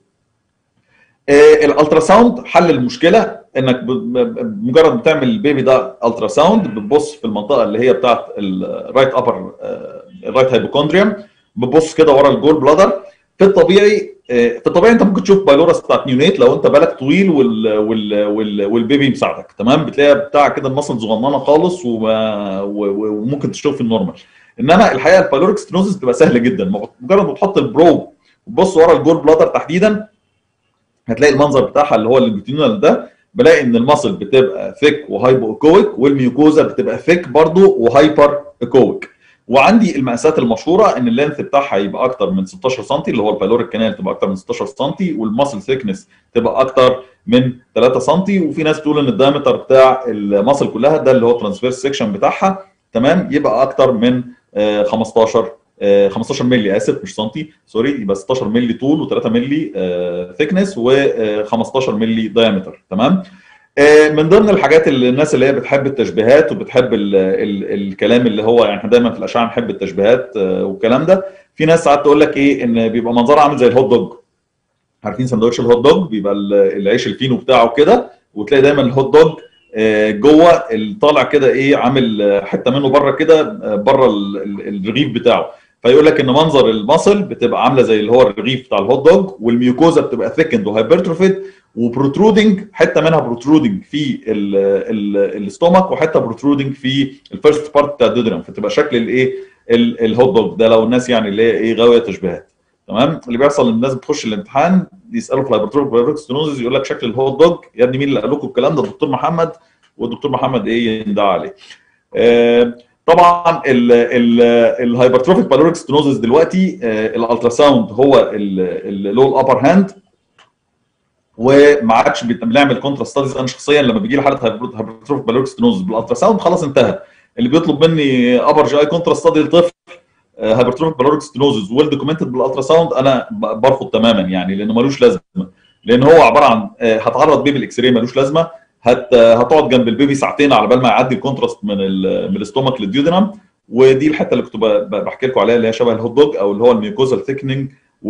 الالترا ساوند حل المشكله انك مجرد بتعمل البيبي ده الترا ساوند بتبص في المنطقه اللي هي بتاعت الرايت ابر الرايت هايبوكوندريوم بتبص كده ورا الجول بلادر في الطبيعي في الطبيعي انت ممكن تشوف بايلورس بتاعت نيونيت لو انت بالك طويل وال وال وال والبيبي مساعدك تمام بتلاقيها بتاع كده المصل صغننه خالص وممكن تشوف في النورمال انما الحقيقه البايلوريك ستينوزس بتبقى سهله جدا مجرد ما تحط البروب وتبص ورا الجول بلادر تحديدا هتلاقي المنظر بتاعها اللي هو البيوتينال ده بلاقي ان المصل بتبقى ثيك وهايبو ايكويك والميوكوزا بتبقى ثيك برضو وهايبر ايكويك وعندي المقاسات المشهوره ان اللينث بتاعها يبقى اكتر من 16 سم اللي هو البايلوريك كانال تبقى اكتر من 16 سم والماسل ثيكنس تبقى اكتر من 3 سم وفي ناس بتقول ان الدايمتر بتاع الماسل كلها ده اللي هو ترانسفيرس سيكشن بتاعها تمام يبقى اكتر من 15 15 مللي اسف مش سنتي سوري يبقى 16 مللي طول و3 مللي ثيكنس و15 مللي دايمتر تمام من ضمن الحاجات اللي الناس اللي هي بتحب التشبيهات وبتحب ال ال الكلام اللي هو يعني احنا دايما في الاشعه نحب التشبيهات والكلام ده في ناس ساعات تقول لك ايه ان بيبقى منظرها عامل زي الهوت دوج عارفين سندوتش الهوت دوج بيبقى العيش الفينو بتاعه كده وتلاقي دايما الهوت دوج جوه طالع كده ايه عامل حته منه بره كده بره الرغيف بتاعه فيقول لك ان منظر المصل بتبقى عامله زي اللي هو الرغيف بتاع الهوت دوج والميوكوزا بتبقى ثيكند وهايبرتروفيد وبروترودنج حته منها بروترودنج في الاستومك وحته بروترودنج في الفيرست بارت بتاع الدودرم فتبقى شكل الايه الهوت دوج ده لو الناس يعني اللي هي ايه غاويه تشبيهات تمام اللي بيحصل ان الناس بتخش الامتحان يسالوا في الهايبرتروفيك ستينوزز يقول لك شكل الهوت دوج يا ابني مين اللي قال لكم الكلام ده الدكتور محمد والدكتور محمد ايه يندعى عليه آه طبعا الهايبرتروفيك بالوريك ستينوزز دلوقتي الالترا ساوند هو اللي له الابر هاند وما عادش بنعمل كونترا ستاديز انا شخصيا لما بيجي لي حاله هايبرتروفيك بالوريك ستينوزز بالالترا ساوند خلاص انتهى اللي بيطلب مني ابر جي اي كونترا ستادي لطفل هايبرتروفيك بالوريك ستينوزز ويل دوكيومنتد بالالترا ساوند انا برفض تماما يعني لانه ملوش لازمه لان هو عباره عن هتعرض بيه بالاكس راي ملوش لازمه هت هتقعد جنب البيبي ساعتين على بال ما يعدي الكونتراست من ال من الاستومك للديودنم ودي الحته اللي كنت بحكي لكم عليها اللي هي شبه الهوت دوج او اللي هو الميوكوزال ثيكننج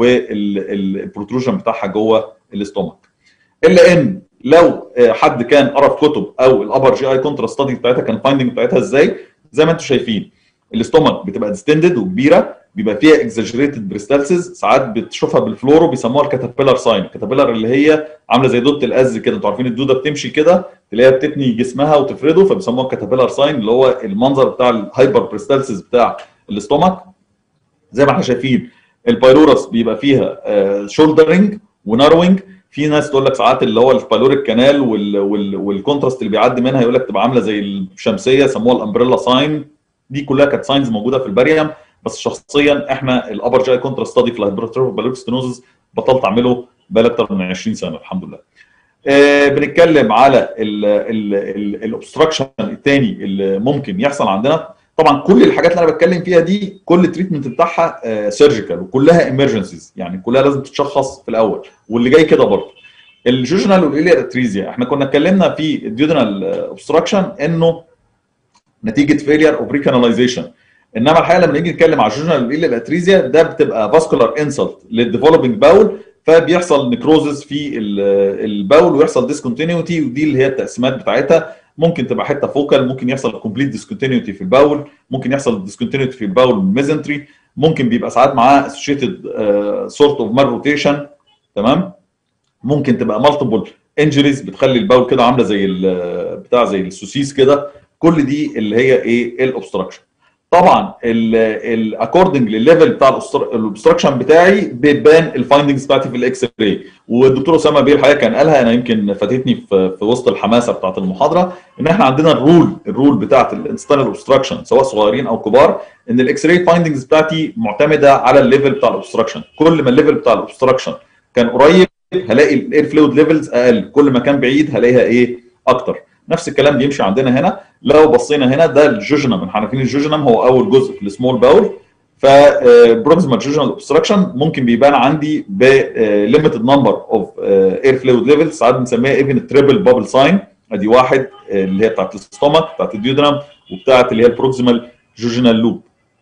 والبروتروجن بتاعها جوه الاستومك الا ان لو حد كان قرا في كتب او الابر جي اي كونتراست ستادي بتاعتها كان فايندنج بتاعتها ازاي زي ما انتم شايفين الاستومك بتبقى ديستندد وكبيره بيبقى فيها اكزاجريتد بريستالسيس ساعات بتشوفها بالفلورو بيسموها الكاتابيلر ساين الكاتابيلر اللي هي عامله زي دوده الأز كده انتوا عارفين الدوده بتمشي كده تلاقيها بتتني جسمها وتفرده فبيسموها الكاتابيلر ساين اللي هو المنظر بتاع الهايبر بريستالسيس بتاع الاستومك زي ما احنا شايفين البايلورس بيبقى فيها شولدرنج وناروينج في ناس تقول لك ساعات اللي هو البايلوريك كانال وال وال والكونتراست اللي بيعدي منها يقول لك تبقى عامله زي الشمسيه سموها الامبريلا ساين دي كلها كانت ساينز موجوده في البريم بس شخصيا احنا الابر جاي كونترا ستادي في الهايبرتروفيك بالوريك ستينوزز بطلت اعمله بقالي اكتر من 20 سنه الحمد لله. آه بنتكلم على الاوبستراكشن الثاني اللي ممكن يحصل عندنا طبعا كل الحاجات اللي انا بتكلم فيها دي كل التريتمنت بتاعها آه سيرجيكال وكلها امرجنسيز يعني كلها لازم تتشخص في الاول واللي جاي كده برضه. الجوجنال والإيليا اتريزيا احنا كنا اتكلمنا في الديودنال اوبستراكشن انه نتيجه فيلير اوف ريكاناليزيشن انما الحقيقه لما نيجي نتكلم على الجوجنال والإيليا الاتريزيا ده بتبقى فاسكولار انسلت للديفلوبينج باول فبيحصل نكروزز في الباول ويحصل ديسكونتينيوتي ودي اللي هي التقسيمات بتاعتها ممكن تبقى حته فوكال ممكن يحصل كومبليت ديسكونتينيوتي في الباول ممكن يحصل ديسكونتينيوتي في الباول ميزنتري ممكن بيبقى ساعات معاه اسوشيتد سورت اوف مال روتيشن تمام ممكن تبقى مالتيبل انجريز بتخلي الباول كده عامله زي بتاع زي السوسيس كده كل دي اللي هي ايه الاوبستراكشن طبعا الاكوردنج للليفل بتاع الاوبستراكشن بتاعي بيبان الفايندنجز بتاعتي في الاكس راي والدكتور اسامه بيه الحقيقه كان قالها انا يمكن فاتتني في, في وسط الحماسه بتاعت المحاضره ان احنا عندنا الرول الرول بتاعت الانستانال اوبستراكشن سواء صغيرين او كبار ان الاكس راي فايندنجز بتاعتي معتمده على الليفل بتاع الاوبستراكشن كل ما الليفل بتاع الاوبستراكشن كان قريب هلاقي الاير فلويد ليفلز اقل كل ما كان بعيد هلاقيها ايه اكتر نفس الكلام بيمشي عندنا هنا لو بصينا هنا ده الجوجنم احنا عارفين الجوجنم هو اول جزء في السمول باول فبروكسيمال جوجنال اوبستراكشن ممكن بيبان عندي بليميتد نمبر اوف اير فلويد ليفلز ساعات بنسميها ايفن تريبل بابل ساين ادي واحد اللي هي بتاعت الاستومك بتاعت الديودرام وبتاعت اللي هي البروكسيمال جوجنال لوب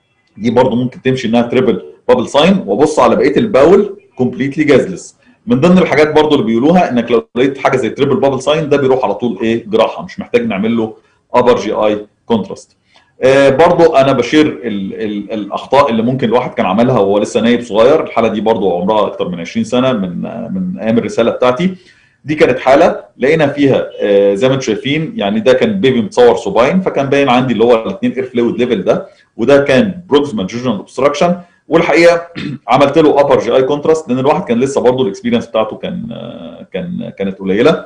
دي برضو ممكن تمشي انها تريبل بابل ساين وابص على بقيه الباول كومبليتلي جازلس من ضمن الحاجات برضو اللي بيقولوها انك لو لقيت حاجه زي تريبل بابل ساين ده بيروح على طول ايه جراحه مش محتاج نعمل له ابر جي اي كونتراست آه برضو انا بشير ال ال الاخطاء اللي ممكن الواحد كان عملها وهو لسه نايب صغير الحاله دي برضو عمرها اكتر من 20 سنه من آه من ايام الرساله بتاعتي دي كانت حاله لقينا فيها آه زي ما انتم شايفين يعني ده كان بيبي متصور صباين فكان باين عندي اللي هو الاثنين اير فلويد ليفل ده وده كان بروكسيمال جوجنال اوبستراكشن والحقيقه عملت له ابر جي اي كونتراست لان الواحد كان لسه برضه الاكسبيرينس بتاعته كان كان كانت قليله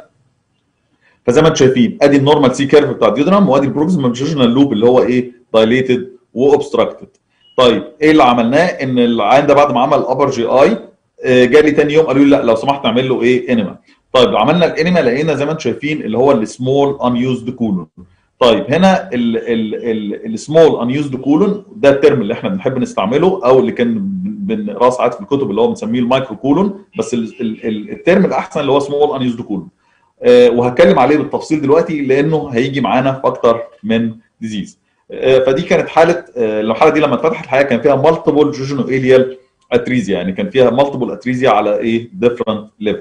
فزي ما انتم شايفين ادي النورمال سي كيرف بتاع الديودرام وادي البروكسيمال جوجنال لوب اللي هو ايه دايليتد واوبستراكتد طيب ايه اللي عملناه ان العيان ده بعد ما عمل الابر جي اي جالي تاني يوم قالوا لي لا لو سمحت اعمل له ايه انيما طيب عملنا الانيما لقينا زي ما انتم شايفين اللي هو السمول ان يوزد كولون طيب هنا السمول ان يوزد كولون ده الترم اللي احنا بنحب نستعمله او اللي كان بنقراه ساعات في الكتب اللي هو بنسميه المايكرو كولون بس ال ال الترم الاحسن اللي هو سمول ان يوزد كولون أه وهتكلم عليه بالتفصيل دلوقتي لانه هيجي معانا في اكتر من ديزيز أه فدي كانت حاله أه الحاله دي لما اتفتحت الحقيقه كان فيها مالتيبل جوجينو اليال اتريزيا يعني كان فيها مالتيبل اتريزيا على ايه ديفرنت ليفل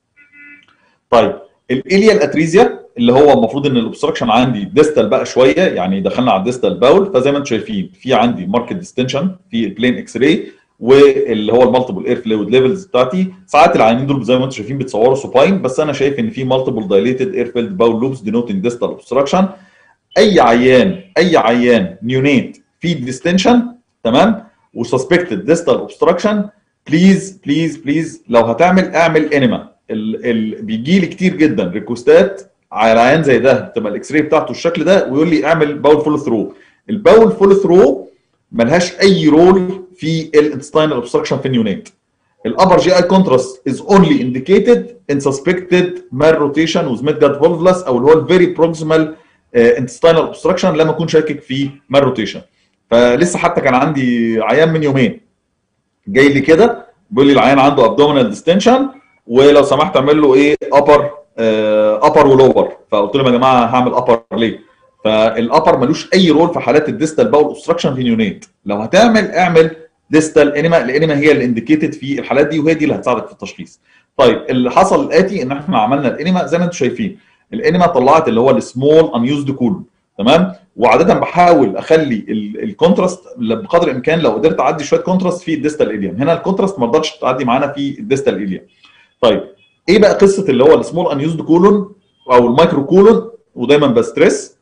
طيب الاليال اتريزيا اللي هو المفروض ان الاوبستراكشن عندي ديستال بقى شويه يعني دخلنا على الديستال باول فزي ما انتم شايفين في عندي ماركت ديستنشن في البلين اكس راي واللي هو المالتيبل اير فلويد ليفلز بتاعتي ساعات العيانين دول زي ما انتم شايفين بتصوروا سوباين بس انا شايف ان في مالتيبل دايليتد اير فيلد باول لوبس دينوتنج ديستال اوبستراكشن اي عيان اي عيان نيونيت في ديستنشن تمام وسسبكتد ديستال اوبستراكشن بليز بليز بليز لو هتعمل اعمل انيما ال ال بيجي لي كتير جدا ريكوستات على عيان زي ده تبقى الاكس راي بتاعته الشكل ده ويقول لي اعمل باول فول ثرو الباول فول ثرو ملهاش اي رول في الانتستينال اوبستراكشن في النيونات الابر جي اي كونتراست از اونلي انديكيتد ان سسبكتد مال روتيشن وذ ميد جاد فولفلس او اللي هو الفيري بروكسيمال انتستينال اوبستراكشن لما اكون شاكك في مال روتيشن فلسه حتى كان عندي عيان من يومين جاي لي كده بيقول لي العيان عنده ابدومينال ديستنشن ولو سمحت اعمل له ايه ابر ابر ولور فقلت لهم يا جماعه هعمل ابر ليه؟ فالابر ملوش اي رول في حالات الديستال باول اوبستراكشن في نيونيت لو هتعمل اعمل ديستال انيما الانيما هي اللي انديكيتد في الحالات دي وهي دي اللي هتساعدك في التشخيص طيب اللي حصل الاتي ان احنا عملنا الانيما زي ما انتم شايفين الانيما طلعت اللي هو السمول ان يوزد كولون تمام وعاده بحاول اخلي الكونتراست بقدر الامكان لو قدرت اعدي شويه كونتراست في الديستال اليم هنا الكونتراست ما رضتش تعدي معانا في الديستال اليم طيب ايه بقى قصه اللي هو السمول ان يوزد كولون او المايكرو كولون ودايما بستريس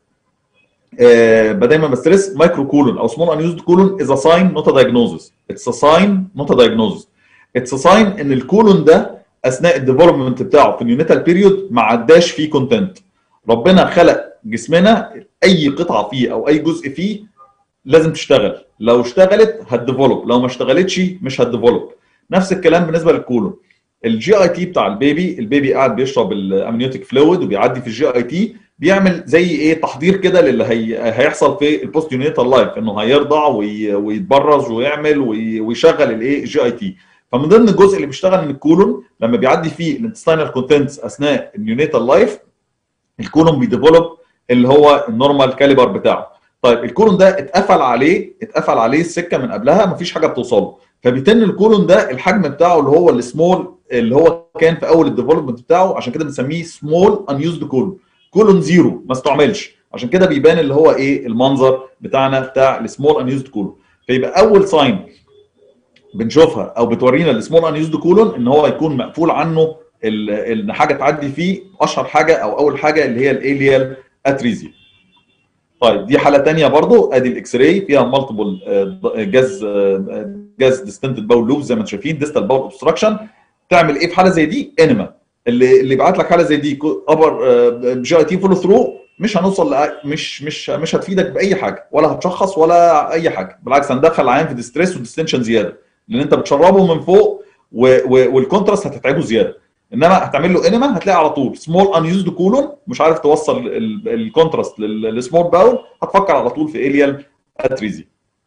آه دايما بستريس مايكرو كولون او سمول ان يوزد كولون از ا ساين نوت ا دايجنوزس اتس ا ساين نوت ا دايجنوزس اتس ا ساين ان الكولون ده اثناء الديفلوبمنت بتاعه في النيونيتال بيريود ما عداش فيه كونتنت ربنا خلق جسمنا اي قطعه فيه او اي جزء فيه لازم تشتغل لو اشتغلت هتديفلوب لو ما اشتغلتش مش هتديفلوب نفس الكلام بالنسبه للكولون الجي اي تي بتاع البيبي البيبي قاعد بيشرب الامنيوتيك فلويد وبيعدي في الجي اي تي بيعمل زي ايه تحضير كده للي هي هيحصل في البوست يونيتال لايف انه هيرضع وي... ويتبرز ويعمل وي... ويشغل الايه الجي اي تي فمن ضمن الجزء اللي بيشتغل من الكولون لما بيعدي فيه الانتستينال كونتنتس اثناء النيونيتال لايف الكولون بيديفلوب اللي هو النورمال كاليبر بتاعه طيب الكولون ده اتقفل عليه اتقفل عليه السكه من قبلها مفيش حاجه بتوصله فبيتن الكولون ده الحجم بتاعه اللي هو السمول اللي هو كان في اول الديفلوبمنت بتاعه عشان كده بنسميه سمول ان يوزد كولون كولون زيرو ما استعملش عشان كده بيبان اللي هو ايه المنظر بتاعنا بتاع السمول ان يوزد كولون فيبقى اول ساين بنشوفها او بتورينا السمول ان يوزد كولون ان هو يكون مقفول عنه ان حاجه تعدي فيه اشهر حاجه او اول حاجه اللي هي الاليال اتريزيا طيب دي حاله ثانيه برضو ادي الاكس راي فيها مالتيبل جاز جاز ديستنتد باول لوب زي ما انتم شايفين ديستال باول اوبستراكشن تعمل ايه في حاله زي دي انيما اللي اللي يبعت لك حاله زي دي ابر جي اي تي فولو ثرو مش هنوصل مش مش مش هتفيدك باي حاجه ولا هتشخص ولا اي حاجه بالعكس هندخل العيان في ديستريس وديستنشن زياده لان انت بتشربه من فوق والكونتراست هتتعبه زياده انما هتعمل له انيما هتلاقي على طول سمول ان يوزد كولون مش عارف توصل الكونتراست للسمول باول هتفكر على طول في اليال اتريزي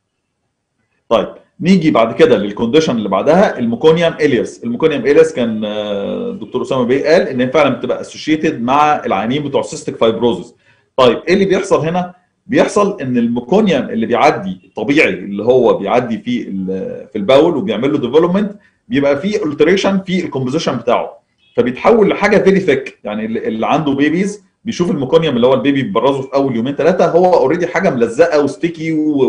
طيب نيجي بعد كده للكونديشن اللي بعدها الميكونيوم الياس الميكونيوم الياس كان الدكتور اسامه بيه قال ان فعلا بتبقى اسوشيتد مع العيانين بتوع سيستيك فايبروزس طيب ايه اللي بيحصل هنا بيحصل ان الميكونيوم اللي بيعدي الطبيعي اللي هو بيعدي في في الباول وبيعمل له ديفلوبمنت بيبقى فيه التريشن في الكومبوزيشن بتاعه فبيتحول لحاجه فيري ثيك يعني اللي عنده بيبيز بيشوف الميكونيوم اللي هو البيبي بيبرزه في اول يومين ثلاثه هو اوريدي حاجه ملزقه وستيكي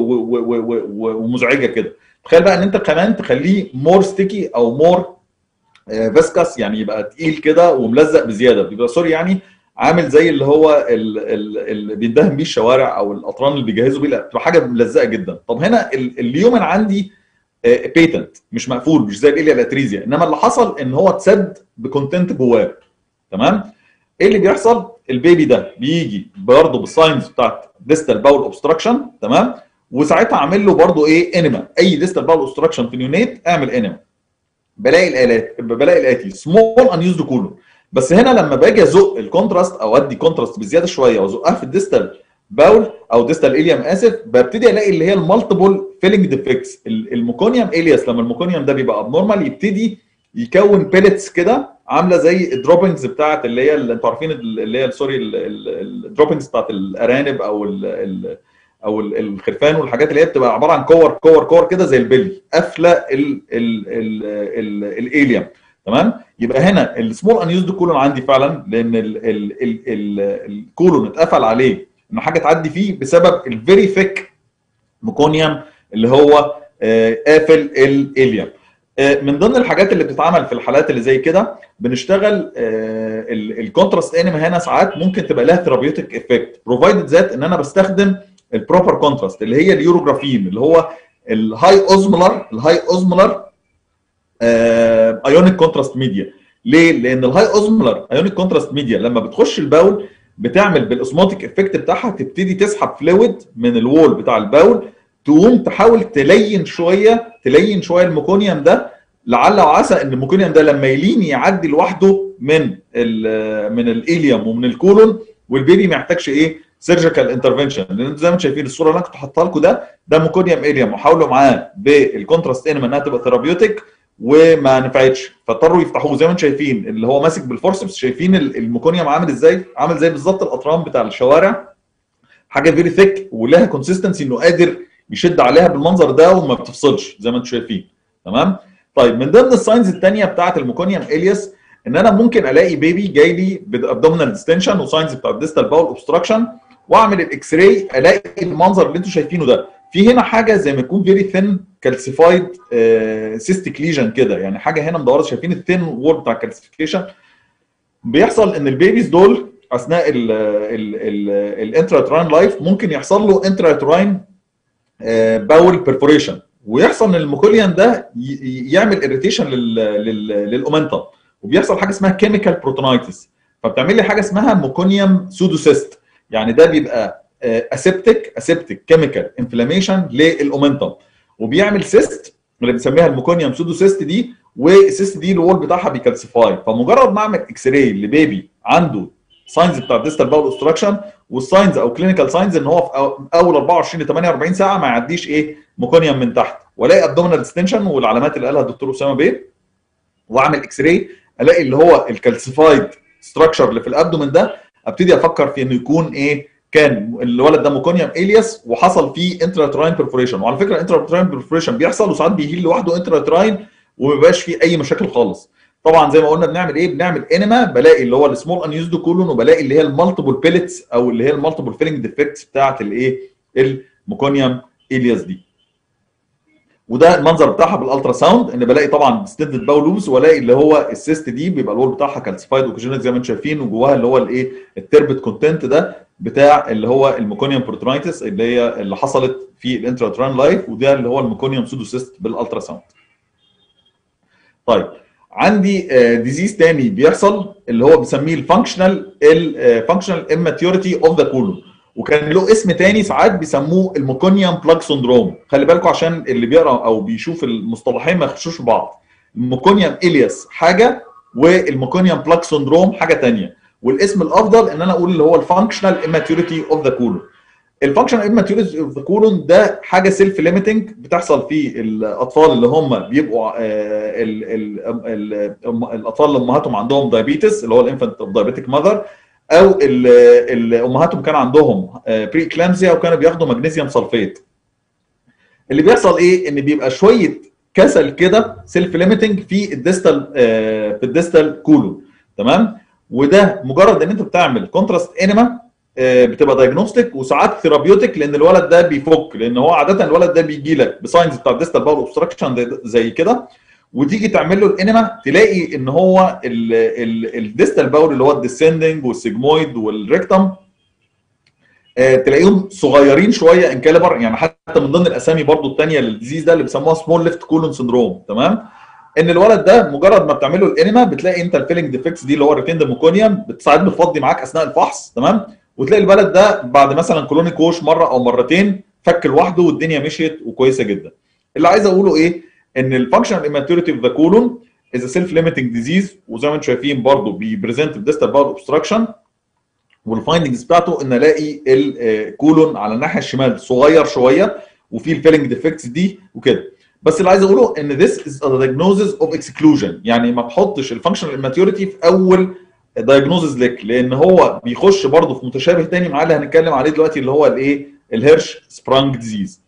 ومزعجه كده تخيل بقى ان انت كمان تخليه مور ستيكي او مور فيسكاس يعني يبقى تقيل كده وملزق بزياده بيبقى سوري يعني عامل زي اللي هو اللي بيندهن بيه الشوارع او الاطران اللي بيجهزوا بيه بتبقى حاجه ملزقه جدا طب هنا اليومن عندي بيتنت مش مقفول مش زي الاليا الاتريزيا انما اللي حصل ان هو اتسد بكونتنت جواه تمام ايه اللي بيحصل البيبي ده بيجي برضه بالساينز بتاعت ديستال باول اوبستراكشن تمام وساعتها اعمل له برضو ايه انيما اي ديستال باول اوبستراكشن في اليونيت اعمل انيما بلاقي الالات بلاقي الاتي سمول ان يوزد كولون بس هنا لما باجي ازق الكونتراست او ادي كونتراست بزياده شويه وازقها في الديستال باول او ديستال اليم اسف ببتدي الاقي اللي هي المالتيبل فيلنج ديفكتس الميكونيوم الياس لما الميكونيوم ده بيبقى ابنورمال يبتدي يكون بيلتس كده عامله زي الدروبنجز بتاعت اللي هي اللي انتوا عارفين اللي هي سوري الدروبنجز بتاعت الارانب او ال ال او الخرفان والحاجات اللي هي بتبقى عباره عن كور كور كور كده زي البلي قافله الاليم تمام يبقى هنا السمول ان يوزد كولون عندي فعلا لان الكولون اتقفل عليه ان حاجه تعدي فيه بسبب الفيري ثيك ميكونيوم اللي هو قافل الاليم من ضمن الحاجات اللي بتتعمل في الحالات اللي زي كده بنشتغل الكونتراست انيما هنا ساعات ممكن تبقى لها ثيرابيوتيك افكت بروفايدد ذات ان انا بستخدم البروبر كونتراست اللي هي اليوروجرافين اللي هو الهاي اوزمولر الهاي اوزمولر ايونيك كونتراست ميديا ليه؟ لان الهاي اوزمولر ايونيك كونتراست ميديا لما بتخش الباول بتعمل بالاسموتيك افكت بتاعها تبتدي تسحب فلويد من الوول بتاع الباول تقوم تحاول تلين شويه تلين شويه الميكونيوم ده لعل وعسى ان الميكونيوم ده لما يلين يعدي لوحده من ال من الاليوم ومن الكولون والبيبي ما يحتاجش ايه سيرجيكال انترفنشن لان انتوا زي ما انتم شايفين الصوره اللي انا كنت حاطها لكم ده ده ميكونيوم اليوم وحاولوا معاه بالكونتراست انيما انها تبقى ثيرابيوتيك وما نفعتش فاضطروا يفتحوه زي ما انتم شايفين اللي هو ماسك بالفورسبس شايفين الميكونيوم عامل ازاي عامل زي بالظبط الاطرام بتاع الشوارع حاجه فيري ثيك ولها كونسيستنسي انه قادر يشد عليها بالمنظر ده وما بتفصلش زي ما انتم شايفين تمام طيب من ضمن الساينز الثانيه بتاعه الميكونيوم الياس ان انا ممكن الاقي بيبي جاي لي بابدومينال ديستنشن وساينز بتاع الديستال باول اوبستراكشن واعمل الاكس راي الاقي المنظر اللي انتم شايفينه ده في هنا حاجه زي ما يكون فيري ثين كالسيفايد سيستيك ليجن كده يعني حاجه هنا مدوره شايفين الثين وول بتاع الكالسيفيكيشن بيحصل ان البيبيز دول اثناء الانتراتراين لايف ممكن يحصل له انتراتراين باول بيرفوريشن ويحصل ان الميكوليان ده يعمل اريتيشن للاومنتم وبيحصل حاجه اسمها كيميكال بروتونايتس فبتعمل لي حاجه اسمها ميكونيوم سودوسيست يعني ده بيبقى اسيبتيك اسيبتيك كيميكال انفلاميشن للاومنتم وبيعمل سيست اللي بنسميها الميكونيوم سودوسيست دي والسيست دي الوول بتاعها بيكالسيفاي فمجرد ما اعمل اكس راي لبيبي عنده ساينز بتاع ديستال باول اوستراكشن والساينز او كلينيكال ساينز ان هو في اول 24 ل 48 ساعه ما يعديش ايه ميكونيوم من تحت والاقي ابدومينال ديستنشن والعلامات اللي قالها الدكتور اسامه بيه واعمل اكس راي الاقي اللي هو الكالسيفايد ستراكشر اللي في الابدومين ده ابتدي افكر في انه يكون ايه كان الولد ده ميكونيوم الياس وحصل فيه انتراتراين بيرفوريشن وعلى فكره انتراتراين بيرفوريشن بيحصل وساعات بيهيل لوحده انتراتراين وما بيبقاش فيه اي مشاكل خالص طبعا زي ما قلنا بنعمل ايه بنعمل انيما بلاقي اللي هو السمول ان يوزد كولون وبلاقي اللي هي المالتيبل بيلتس او اللي هي المالتيبل فيلنج ديفكتس بتاعه الايه الميكونيوم الياس دي وده المنظر بتاعها بالالترا ساوند ان بلاقي طبعا ستندد باولوز والاقي اللي هو السيست دي بيبقى الوول بتاعها كالسيفايد اوكيجينيك زي ما انتم شايفين وجواها اللي هو الايه التربت كونتنت ده بتاع اللي هو الميكونيوم بروتونايتس اللي هي اللي حصلت في الانتراتران لايف وده اللي هو الميكونيوم سودوسيست بالالترا ساوند. طيب عندي ديزيز تاني بيحصل اللي هو بنسميه الفانكشنال الفانكشنال اماتيوريتي اوف ذا كولون وكان له اسم تاني ساعات بيسموه الميكونيوم بلاج سندروم خلي بالكم عشان اللي بيقرا او بيشوف المصطلحين ما يخشوش في بعض الميكونيوم الياس حاجه والميكونيوم بلاج سندروم حاجه تانية والاسم الافضل ان انا اقول اللي هو الفانكشنال اماتيوريتي اوف ذا كولون الفانكشنال اماتيوريتي اوف ذا كولون ده حاجه سيلف ليميتنج بتحصل في الاطفال اللي هم بيبقوا ال ال الاطفال اللي امهاتهم عندهم دايابيتس اللي هو الانفانت اوف دايابيتيك ماذر او اللي امهاتهم كان عندهم بري كلامزيا وكانوا بياخدوا مغنيسيوم سلفيت اللي بيحصل ايه ان بيبقى شويه كسل كده سيلف ليميتنج في الديستال في الديستال كولون تمام وده مجرد ان انت بتعمل كونتراست انيما بتبقى دايجنوستيك وساعات ثيرابيوتيك لان الولد ده بيفك لان هو عاده الولد ده بيجي لك بساينز بتاع الديستال باول اوبستراكشن زي كده وتيجي تعمل له الانيما تلاقي ان هو الديستال باول اللي هو الديسندنج والسيجمويد والريكتم تلاقيهم صغيرين شويه ان كاليبر يعني حتى من ضمن الاسامي برضو الثانيه للديزيز ده اللي بيسموها سمول ليفت كولون سندروم تمام ان الولد ده مجرد ما بتعمل له الانيما بتلاقي انت الفيلنج ديفكتس دي اللي هو الريتيند ميكونيوم ساعات بتفضي معاك اثناء الفحص تمام وتلاقي الولد ده بعد مثلا كولونيك ووش مره او مرتين فك لوحده والدنيا مشيت وكويسه جدا اللي عايز اقوله ايه ان الفانكشنال immaturity اوف ذا كولون از سيلف ليميتنج ديزيز وزي ما انتم شايفين برضه بيبريزنت بديستال باول اوبستراكشن والفايندنجز بتاعته ان الاقي الكولون على الناحيه الشمال صغير شويه وفي الفيلنج ديفكتس دي وكده بس اللي عايز اقوله ان this is a diagnosis of exclusion يعني ما تحطش الفانكشنال immaturity في اول diagnosis لك لان هو بيخش برضه في متشابه تاني معاه اللي هنتكلم عليه دلوقتي اللي هو الايه الهيرش سبرانج ديزيز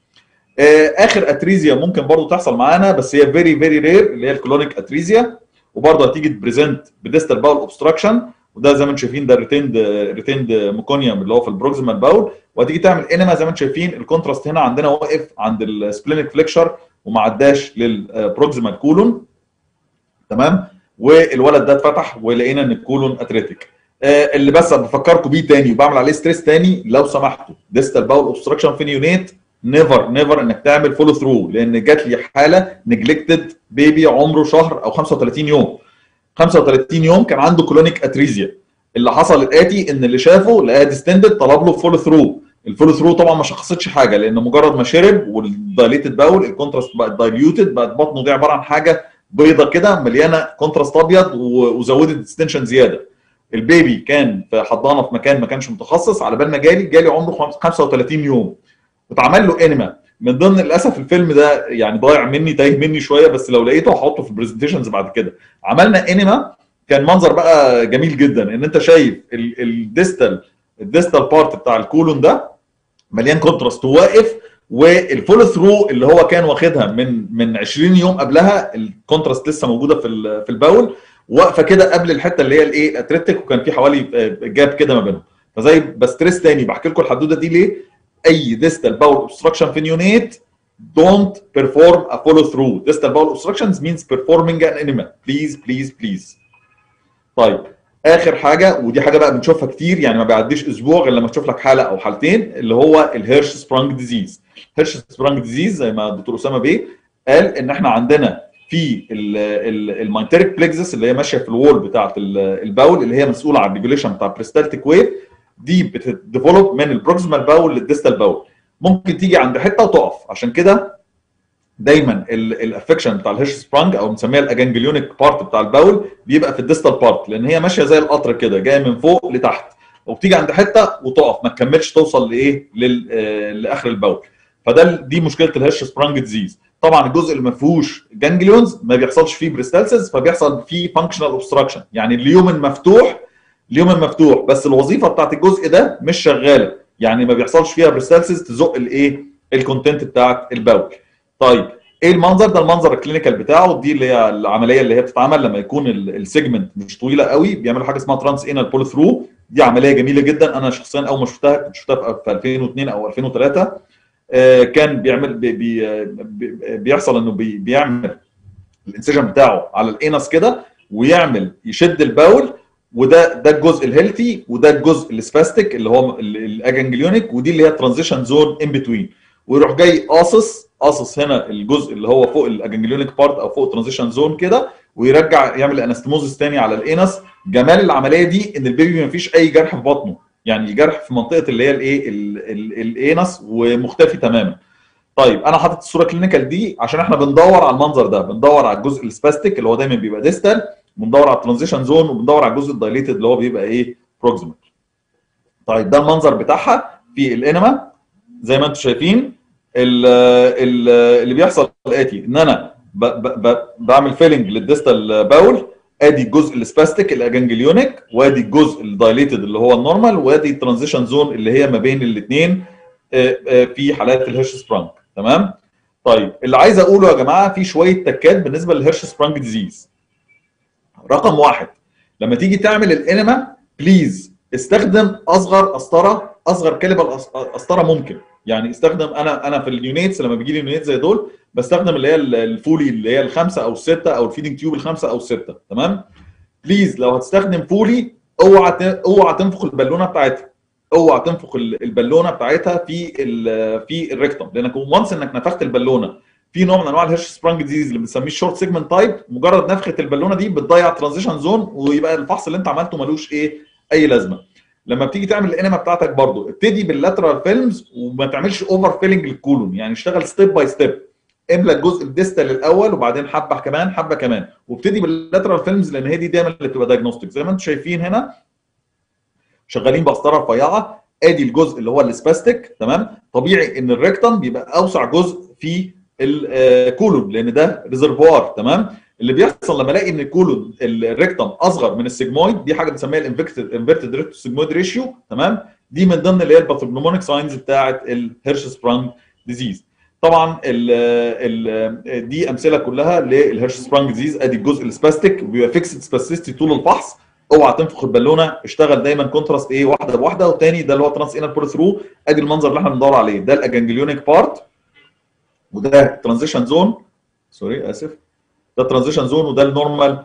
اخر اتريزيا ممكن برضه تحصل معانا بس هي فيري فيري رير اللي هي الكلونيك اتريزيا وبرضه هتيجي تبريزنت بديستال باول اوبستراكشن وده زي ما انتم شايفين ده ريتيند ريتيند ميكونيوم اللي هو في البروكسيمال باول وهتيجي تعمل انما زي ما انتم شايفين الكونتراست هنا عندنا واقف عند السبلينيك فليكشر وما عداش للبروكسيمال كولون تمام والولد ده اتفتح ولقينا ان الكولون اتريتيك آه اللي بس بفكركم بيه تاني وبعمل عليه ستريس تاني لو سمحتوا ديستال باول اوبستراكشن في نيونيت نيفر نيفر انك تعمل فولو ثرو لان جات لي حاله نجلكتد بيبي عمره شهر او 35 يوم 35 يوم كان عنده كولونيك اتريزيا اللي حصل الاتي ان اللي شافه لقاه ديستندد طلب له فولو ثرو الفولو ثرو طبعا ما شخصتش حاجه لان مجرد ما شرب والدايليتد باول الكونتراست بقت دايليوتد بقت بطنه دي عباره عن حاجه بيضه كده مليانه كونتراست ابيض وزودت ديستنشن زياده البيبي كان في حضانه في مكان ما كانش متخصص على بال ما جالي جالي عمره 35 يوم واتعمل له انما من ضمن للاسف الفيلم ده يعني ضايع مني تايه مني شويه بس لو لقيته هحطه في البرزنتيشنز بعد كده عملنا انما كان منظر بقى جميل جدا ان انت شايف الديستال الديستال بارت بتاع الكولون ده مليان كونتراست واقف والفول ثرو اللي هو كان واخدها من من 20 يوم قبلها الكونتراست لسه موجوده في في الباول واقفه كده قبل الحته اللي هي الايه الاتريتيك وكان في حوالي جاب كده ما بينهم فزي بستريس تاني بحكي لكم الحدوته دي ليه اي ديستال باول اوبستراكشن في نيونيت don't perform a follow through distal bowel obstructions means performing an enema please please please طيب اخر حاجه ودي حاجه بقى بنشوفها كتير يعني ما بيعديش اسبوع غير لما تشوف لك حاله او حالتين اللي هو الهيرش سبرانج ديزيز هيرش سبرانج ديزيز زي ما الدكتور اسامه بيه قال ان احنا عندنا في الماينتريك بلكزس اللي هي ماشيه في الوول بتاعه الباول اللي هي مسؤوله عن الريجوليشن بتاع بريستالتيك ويف دي بتديفلوب من البروكسيمال باول للديستال باول ممكن تيجي عند حته وتقف عشان كده دايما الافكشن بتاع الهيرش سبرانج او بنسميها الاجانجليونيك بارت بتاع الباول بيبقى في الديستال بارت لان هي ماشيه زي القطر كده جايه من فوق لتحت وبتيجي عند حته وتقف ما تكملش توصل لايه لاخر الباول فده دي مشكله الهيرش سبرانج ديزيز طبعا الجزء اللي ما فيهوش جانجليونز ما بيحصلش فيه بريستالسيس فبيحصل فيه فانكشنال اوبستراكشن يعني اليوم مفتوح اليوم مفتوح بس الوظيفه بتاعت الجزء ده مش شغاله يعني ما بيحصلش فيها بريستالسيس تزق الايه الكونتنت بتاعت الباول طيب ايه المنظر ده المنظر الكلينيكال بتاعه دي اللي هي العمليه اللي هي بتتعمل لما يكون السيجمنت مش طويله قوي بيعملوا حاجه اسمها ترانس انال بول ثرو دي عمليه جميله جدا انا شخصيا اول ما شفتها كنت شفتها في 2002 او 2003 آه كان بيعمل بي بي بيحصل انه بي بيعمل الانسجن بتاعه على الانس كده ويعمل يشد الباول وده ده الجزء الهيلثي وده الجزء السباستيك اللي هو الاجانجليونيك ودي اللي هي ترانزيشن زون ان بتوين ويروح جاي قاصص قاصص هنا الجزء اللي هو فوق الاجانجليونيك بارت او فوق ترانزيشن زون كده ويرجع يعمل انستموزس تاني على الانس جمال العمليه دي ان البيبي ما فيش اي جرح في بطنه يعني جرح في منطقه اللي هي الايه الانس ومختفي تماما طيب انا حاطط الصوره كلينيكال دي عشان احنا بندور على المنظر ده بندور على الجزء السباستيك اللي هو دايما بيبقى ديستال بندور على الترانزيشن زون وبندور على الجزء الدايليتد اللي هو بيبقى ايه بروكسيمال طيب ده المنظر بتاعها في الانما زي ما انتم شايفين ال ال اللي بيحصل الاتي ان انا ب ب بعمل فيلنج للديستال باول ادي الجزء السباستيك الاجانجليونيك وادي الجزء الدايليتد اللي هو النورمال وادي الترانزيشن زون اللي هي ما بين الاثنين في حالات الهيرش سبرانج تمام طيب اللي عايز اقوله يا جماعه في شويه تكات بالنسبه للهيرش سبرانج ديزيز رقم واحد لما تيجي تعمل الانما بليز استخدم اصغر قسطره اصغر كاليبر قسطره ممكن يعني استخدم انا انا في اليونيتس لما بيجي لي يونيت زي دول بستخدم اللي هي الفولي اللي هي الخمسه او السته او الفيدنج تيوب الخمسه او السته تمام بليز لو هتستخدم فولي اوعى اوعى تنفخ البالونه بتاعتها اوعى تنفخ البالونه بتاعتها في ال في الريكتوم لانك وانس انك نفخت البالونه في نوع من انواع الهيرش سبرانج ديزيز اللي بنسميه الشورت سيجمنت تايب مجرد نفخه البالونه دي بتضيع ترانزيشن زون ويبقى الفحص اللي انت عملته ملوش ايه اي لازمه لما بتيجي تعمل الانما بتاعتك برضو ابتدي باللاترال فيلمز وما تعملش اوفر فيلنج للكولون يعني اشتغل ستيب باي ستيب املى الجزء الديستال الاول وبعدين حبه كمان حبه كمان وابتدي باللاترال فيلمز لان هي دي دايما اللي بتبقى دايجنوستيك زي ما انتم شايفين هنا شغالين بقسطره رفيعه ادي الجزء اللي هو السباستيك تمام طبيعي ان الريكتم بيبقى اوسع جزء في الكولون لان ده ريزرفوار تمام اللي بيحصل لما الاقي ان الكولون الريكتم اصغر من السيجمويد دي حاجه بنسميها الانفكتد انفيرتد ريكتو سيجمويد ريشيو تمام دي من ضمن اللي هي الباثوجنومونيك ساينز بتاعه الهيرش سبرانج ديزيز طبعا ال ال دي امثله كلها للهيرش سبرانج ديزيز ادي الجزء السباستيك وبيبقى فيكسد سباستيستي طول الفحص اوعى تنفخ البالونه اشتغل دايما كونتراست ايه واحده بواحده والتاني ده اللي هو ترانس انر بول ثرو ادي المنظر اللي احنا بندور عليه ده الاجانجليونيك بارت وده الترانزيشن زون سوري اسف ده الترانزيشن زون وده النورمال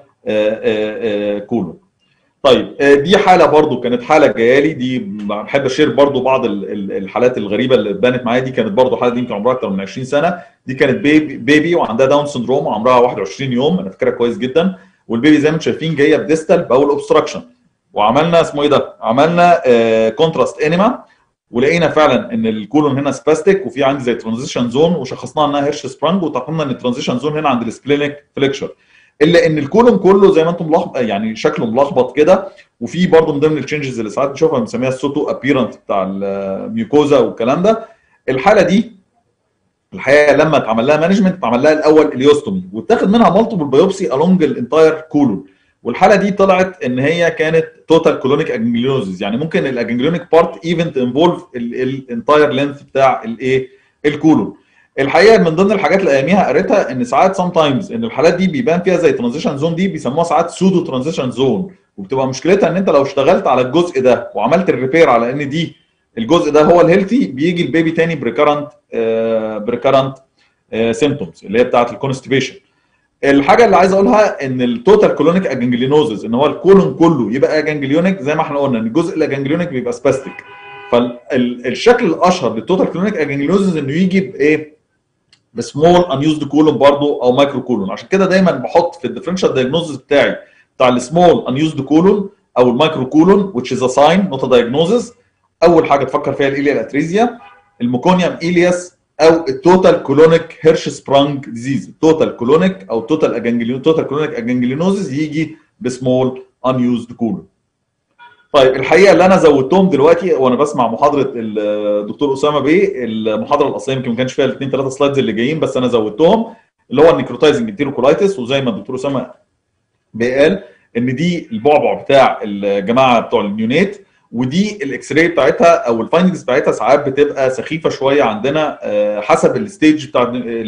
كولون طيب دي حاله برضو كانت حاله جايه لي دي بحب اشير برضو بعض الحالات الغريبه اللي بانت معايا دي كانت برضو حاله دي يمكن عمرها اكتر من 20 سنه دي كانت بيبي, بيبي وعندها داون سندروم وعمرها 21 يوم انا فاكرها كويس جدا والبيبي زي ما انتم شايفين جايه بديستال باول اوبستراكشن وعملنا اسمه ايه ده؟ عملنا كونتراست انيما ولقينا فعلا ان الكولون هنا سباستيك وفي عندي زي ترانزيشن زون وشخصناها انها هيرش سبرانج وتقمنا ان الترانزيشن زون هنا عند السبلينيك فليكشر الا ان الكولون كله زي ما انتم ملخبط يعني شكله ملخبط كده وفي برضه من ضمن التشنجز اللي ساعات بنشوفها بنسميها السوتو ابيرنت بتاع الميوكوزا والكلام ده الحاله دي الحقيقه لما اتعمل لها مانجمنت اتعمل لها الاول اليوستومي واتاخد منها مالتيبل بايوبسي الونج الانتاير كولون والحاله دي طلعت ان هي كانت توتال كولونيك اجنجليونوزز يعني ممكن الاجنجليونيك بارت ايفن انفولف الانتاير لينث بتاع الايه الكولون الحقيقه من ضمن الحاجات اللي اياميها قريتها ان ساعات سام تايمز ان الحالات دي بيبان فيها زي ترانزيشن زون دي بيسموها ساعات سودو ترانزيشن زون وبتبقى مشكلتها ان انت لو اشتغلت على الجزء ده وعملت الريبير على ان دي الجزء ده هو الهيلثي بيجي البيبي تاني بريكرنت آه بريكرنت آه سيمتومز اللي هي بتاعه الكونستيبيشن الحاجه اللي عايز اقولها ان التوتال كولونيك اجنجلينوزز ان هو الكولون كله يبقى اجنجليونيك زي ما احنا قلنا ان الجزء الاجنجليونيك بيبقى سباستيك فالشكل الاشهر للتوتال كولونيك اجنجلينوزز انه يجي بايه؟ بسمول انيوزد كولون برضه او مايكرو كولون عشان كده دايما بحط في الديفرنشال دايجنوزز بتاعي بتاع السمول انيوزد كولون او المايكرو كولون which is a sign not a diagnosis اول حاجه تفكر فيها الايليا الاتريزيا الميكونيوم ايلياس او التوتال كولونيك هيرش سبرانج ديزيز التوتال كولونيك او توتال اجنجليون توتال كولونيك اجنجلينوزز يجي بسمول انيوزد كولون طيب الحقيقه اللي انا زودتهم دلوقتي وانا بسمع محاضره الدكتور اسامه بيه المحاضره الاصليه يمكن ما كانش فيها الاثنين ثلاثه سلايدز اللي جايين بس انا زودتهم اللي هو النيكروتايزنج انتيروكولايتس وزي ما الدكتور اسامه بيه قال ان دي البعبع بتاع الجماعه بتوع النيونيت ودي الاكس راي بتاعتها او الفايندنجز بتاعتها ساعات بتبقى سخيفه شويه عندنا حسب الستيج بتاع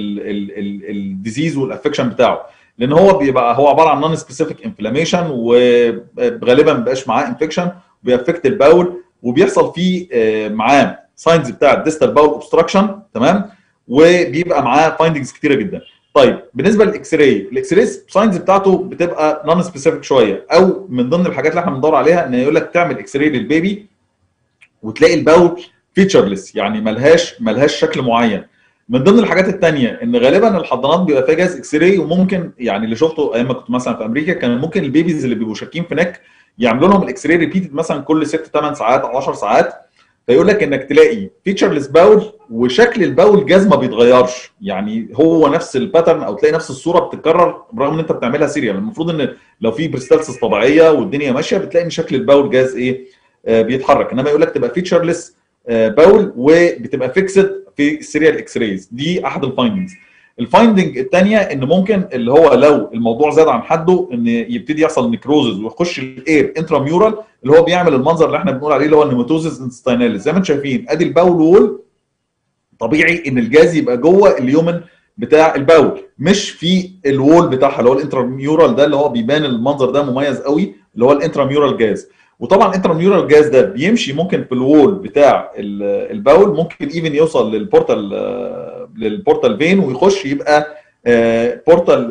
الديزيز والافكشن بتاعه لان هو بيبقى هو عباره عن نون سبيسيفيك انفلاميشن وغالبا ما بيبقاش معاه انفكشن بيأفكت الباول وبيحصل فيه معاه ساينز بتاع الديستال باول اوبستراكشن تمام وبيبقى معاه فايندنجز كتيره جدا طيب بالنسبه للاكس راي الاكس راي ساينز بتاعته بتبقى نون سبيسيفيك شويه او من ضمن الحاجات اللي احنا بندور عليها ان يقول لك تعمل اكس راي للبيبي وتلاقي الباول فيتشرلس يعني ملهاش ملهاش شكل معين من ضمن الحاجات الثانيه ان غالبا الحضانات بيبقى فيها جهاز اكس راي وممكن يعني اللي شفته ايام ما كنت مثلا في امريكا كان ممكن البيبيز اللي بيبقوا شاكين في نك يعملوا لهم الاكس راي ريبيتد مثلا كل 6 8 ساعات او 10 ساعات فيقول لك انك تلاقي فيتشرلس باول وشكل الباول جاز ما بيتغيرش يعني هو نفس الباترن او تلاقي نفس الصوره بتتكرر برغم ان انت بتعملها سيريال المفروض ان لو في بريستالسس طبيعيه والدنيا ماشيه بتلاقي ان شكل الباول جاز ايه آه بيتحرك انما يقول لك تبقى فيتشرلس آه باول وبتبقى فيكسد في السيريال اكس رايز دي احد الفايندنجز الفايندنج الثانيه ان ممكن اللي هو لو الموضوع زاد عن حده ان يبتدي يحصل نيكروزز ويخش الاير انتراميورال اللي هو بيعمل المنظر اللي احنا بنقول عليه اللي هو النيماتوزيس انستايناليس زي ما انتم شايفين ادي الباول وول طبيعي ان الجاز يبقى جوه اليومن بتاع الباول مش في الوول بتاعها اللي هو الانتراميورال ده اللي هو بيبان المنظر ده مميز قوي اللي هو الانتراميورال جاز وطبعا الانتراميورال جاز ده بيمشي ممكن في الوول بتاع الباول ممكن ايفن يوصل للبورتال للبورتال فين ويخش يبقى بورتال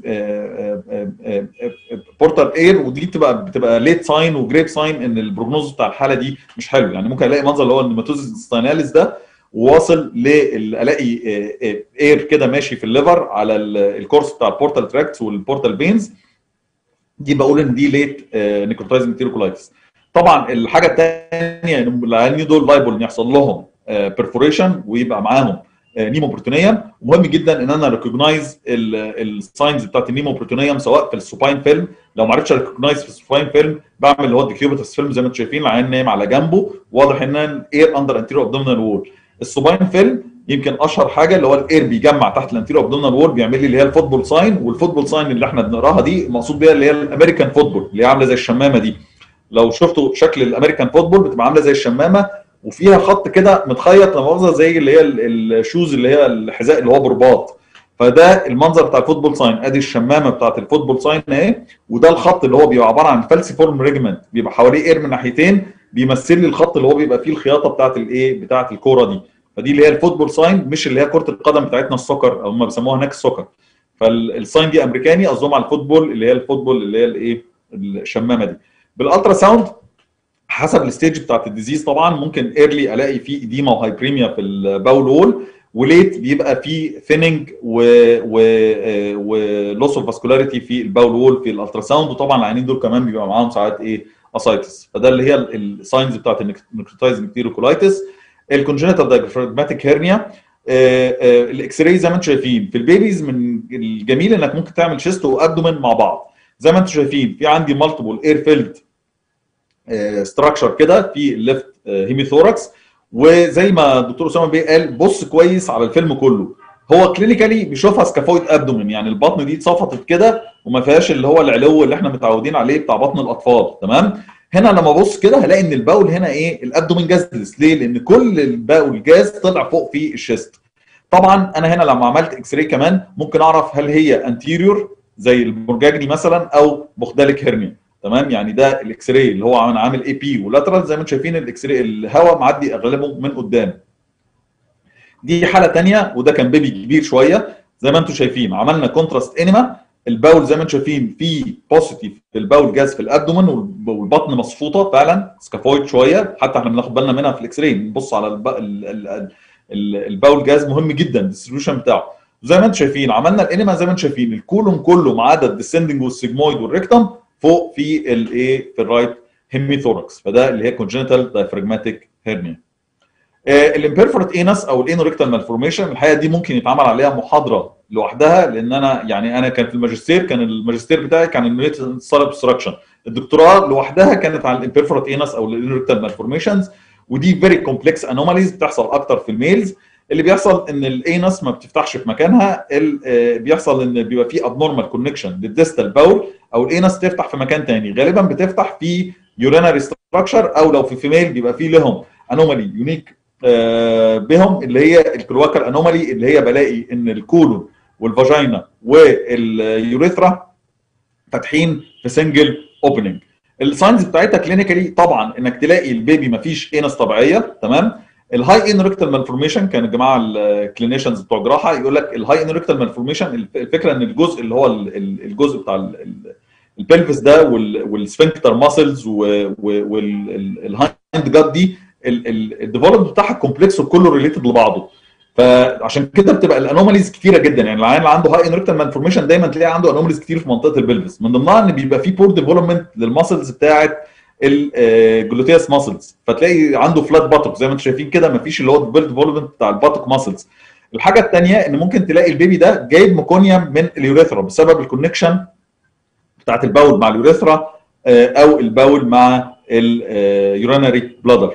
بورتال اير ودي بتبقى بتبقى ليت ساين وجريب ساين ان البروجنوز بتاع الحاله دي مش حلو يعني ممكن الاقي منظر اللي هو النيماتوزيس ستايناليس ده واصل الاقي اير كده ماشي في الليفر على الكورس بتاع البورتال تراكتس والبورتال فينز دي بقول ان دي ليت نيكروتايزنج تيروكولايتس طبعا الحاجه الثانيه ان العيانين دول لايبل ان يحصل لهم بيرفوريشن ويبقى معاهم نيمو بروتونيوم مهم جدا ان انا ريكوجنايز الساينز بتاعت النيمو بروتونيوم سواء في السوباين فيلم لو ما عرفتش ريكوجنايز في السوباين فيلم بعمل اللي هو الديكيوبيتس فيلم زي ما انتم شايفين العيان نايم على جنبه واضح ان الاير اندر انتيريور ابدومينال وول السوباين فيلم يمكن اشهر حاجه اللي هو الاير بيجمع تحت الانتيريور ابدومينال وول بيعمل لي اللي هي الفوتبول ساين والفوتبول ساين اللي احنا بنقراها دي مقصود بيها اللي هي الامريكان فوتبول اللي هي عامله زي الشمامه دي لو شفتوا شكل الامريكان فوتبول بتبقى عامله زي الشمامه وفيها خط كده متخيط لمؤاخذه زي اللي هي الشوز اللي هي الحذاء اللي هو برباط فده المنظر بتاع الفوتبول ساين ادي الشمامه بتاعت الفوتبول ساين اهي وده الخط اللي هو بيبقى عباره عن فالسيفورم ريجمنت بيبقى حواليه اير من ناحيتين بيمثل لي الخط اللي هو بيبقى فيه الخياطه بتاعت الايه بتاعت الكوره دي فدي اللي هي الفوتبول ساين مش اللي هي كره القدم بتاعتنا السكر او هم بيسموها هناك السكر فالساين دي امريكاني قصدهم على الفوتبول اللي هي الفوتبول اللي هي الايه الشمامه دي بالالترا ساوند حسب الستيج بتاعت الديزيز طبعا ممكن ايرلي الاقي فيه اديما وهايبريميا في الباول وول وليت بيبقى فيه ثيننج و و ولوس اوف فاسكولاريتي في الباول وول في الالترا ساوند وطبعا العيانين دول كمان بيبقى معاهم ساعات ايه اسايتس فده اللي هي الساينز بتاعت النكروتايز نكتيروكولايتس الكونجنتال دايجرافماتيك هيرنيا الاكس راي زي ما انتم شايفين في البيبيز من الجميل انك ممكن تعمل شيست وابدومين مع بعض زي ما انتم شايفين في عندي مالتيبل اير فيلد ستراكشر كده في الليفت هيميثوركس وزي ما الدكتور اسامه بيه قال بص كويس على الفيلم كله هو كلينيكالي بيشوفها سكافويد ابدومين يعني البطن دي اتصفطت كده وما فيهاش اللي هو العلو اللي احنا متعودين عليه بتاع بطن الاطفال تمام هنا لما ابص كده هلاقي ان الباول هنا ايه الابدومين جازلس ليه لان كل الباول جاز طلع فوق في الشيست طبعا انا هنا لما عملت اكس راي كمان ممكن اعرف هل هي انتيريور زي البرجاجني مثلا او بخدالك هيرنيا تمام يعني ده الاكس راي اللي هو عامل اي بي ولاترال زي ما انتم شايفين الاكس راي الهواء معدي اغلبه من قدام دي حاله ثانيه وده كان بيبي كبير شويه زي ما انتم شايفين عملنا كونتراست انيما الباول زي ما انتم شايفين في بوزيتيف في الباول جاز في الابدومن والبطن مصفوطه فعلا سكافويد شويه حتى احنا بناخد بالنا منها في الاكس راي نبص على الب... ال... ال... ال... الباول جاز مهم جدا الديستريبيوشن بتاعه زي ما انتم شايفين عملنا الانيما زي ما انتم شايفين الكولوم كله ما عدا الديسندنج والسيجمويد والريكتم فوق في الايه في الرايت هيميثوركس فده اللي هي كونجنتال دايفراجماتيك هيرنيا الامبيرفورت اينس او الانوريكتال مالفورميشن الحقيقه دي ممكن يتعمل عليها محاضره لوحدها لان انا يعني انا كان في الماجستير كان الماجستير بتاعي كان النيوتن سال ابستراكشن الدكتوراه لوحدها كانت عن الامبيرفورت اينس او الانوريكتال مالفورميشنز ودي فيري كومبلكس انوماليز بتحصل اكتر في الميلز اللي بيحصل ان الانس ما بتفتحش في مكانها بيحصل ان بيبقى في ابنورمال كونكشن للديستال باول او الانس تفتح في مكان تاني غالبا بتفتح في يورينري ستراكشر او لو في فيميل بيبقى في لهم انومالي يونيك بهم اللي هي الكلواكال انومالي اللي هي بلاقي ان الكولون والفاجينا واليوريثرا فاتحين في سنجل اوبننج الساينز بتاعتها كلينيكالي طبعا انك تلاقي البيبي ما فيش انس طبيعيه تمام الهاي انريكتال مالفورميشن كان الجماعه الكلينيشنز بتوع جراحه يقول لك الهاي انريكتال مالفورميشن الفكره ان الجزء اللي هو الجزء بتاع البلفس ده والسفنكتر ماسلز والهايند جاد دي الديفلوبمنت بتاعها كومبلكس وكله ريليتد لبعضه فعشان كده بتبقى الانوماليز كتيره جدا يعني العيان اللي عنده هاي انريكتال مالفورميشن دايما تلاقي عنده انوماليز كتير في منطقه البلفس من ضمنها ان بيبقى في بور ديفلوبمنت للماسلز بتاعه الجلوتياس ماسلز فتلاقي عنده فلات باتوك زي ما انتم شايفين كده مفيش اللي هو البيلد ديفلوبمنت بتاع الباتوك ماسلز الحاجه الثانيه ان ممكن تلاقي البيبي ده جايب ميكونيوم من اليوريثرا بسبب الكونكشن بتاعت الباول مع اليوريثرا او الباول مع اليورينري بلادر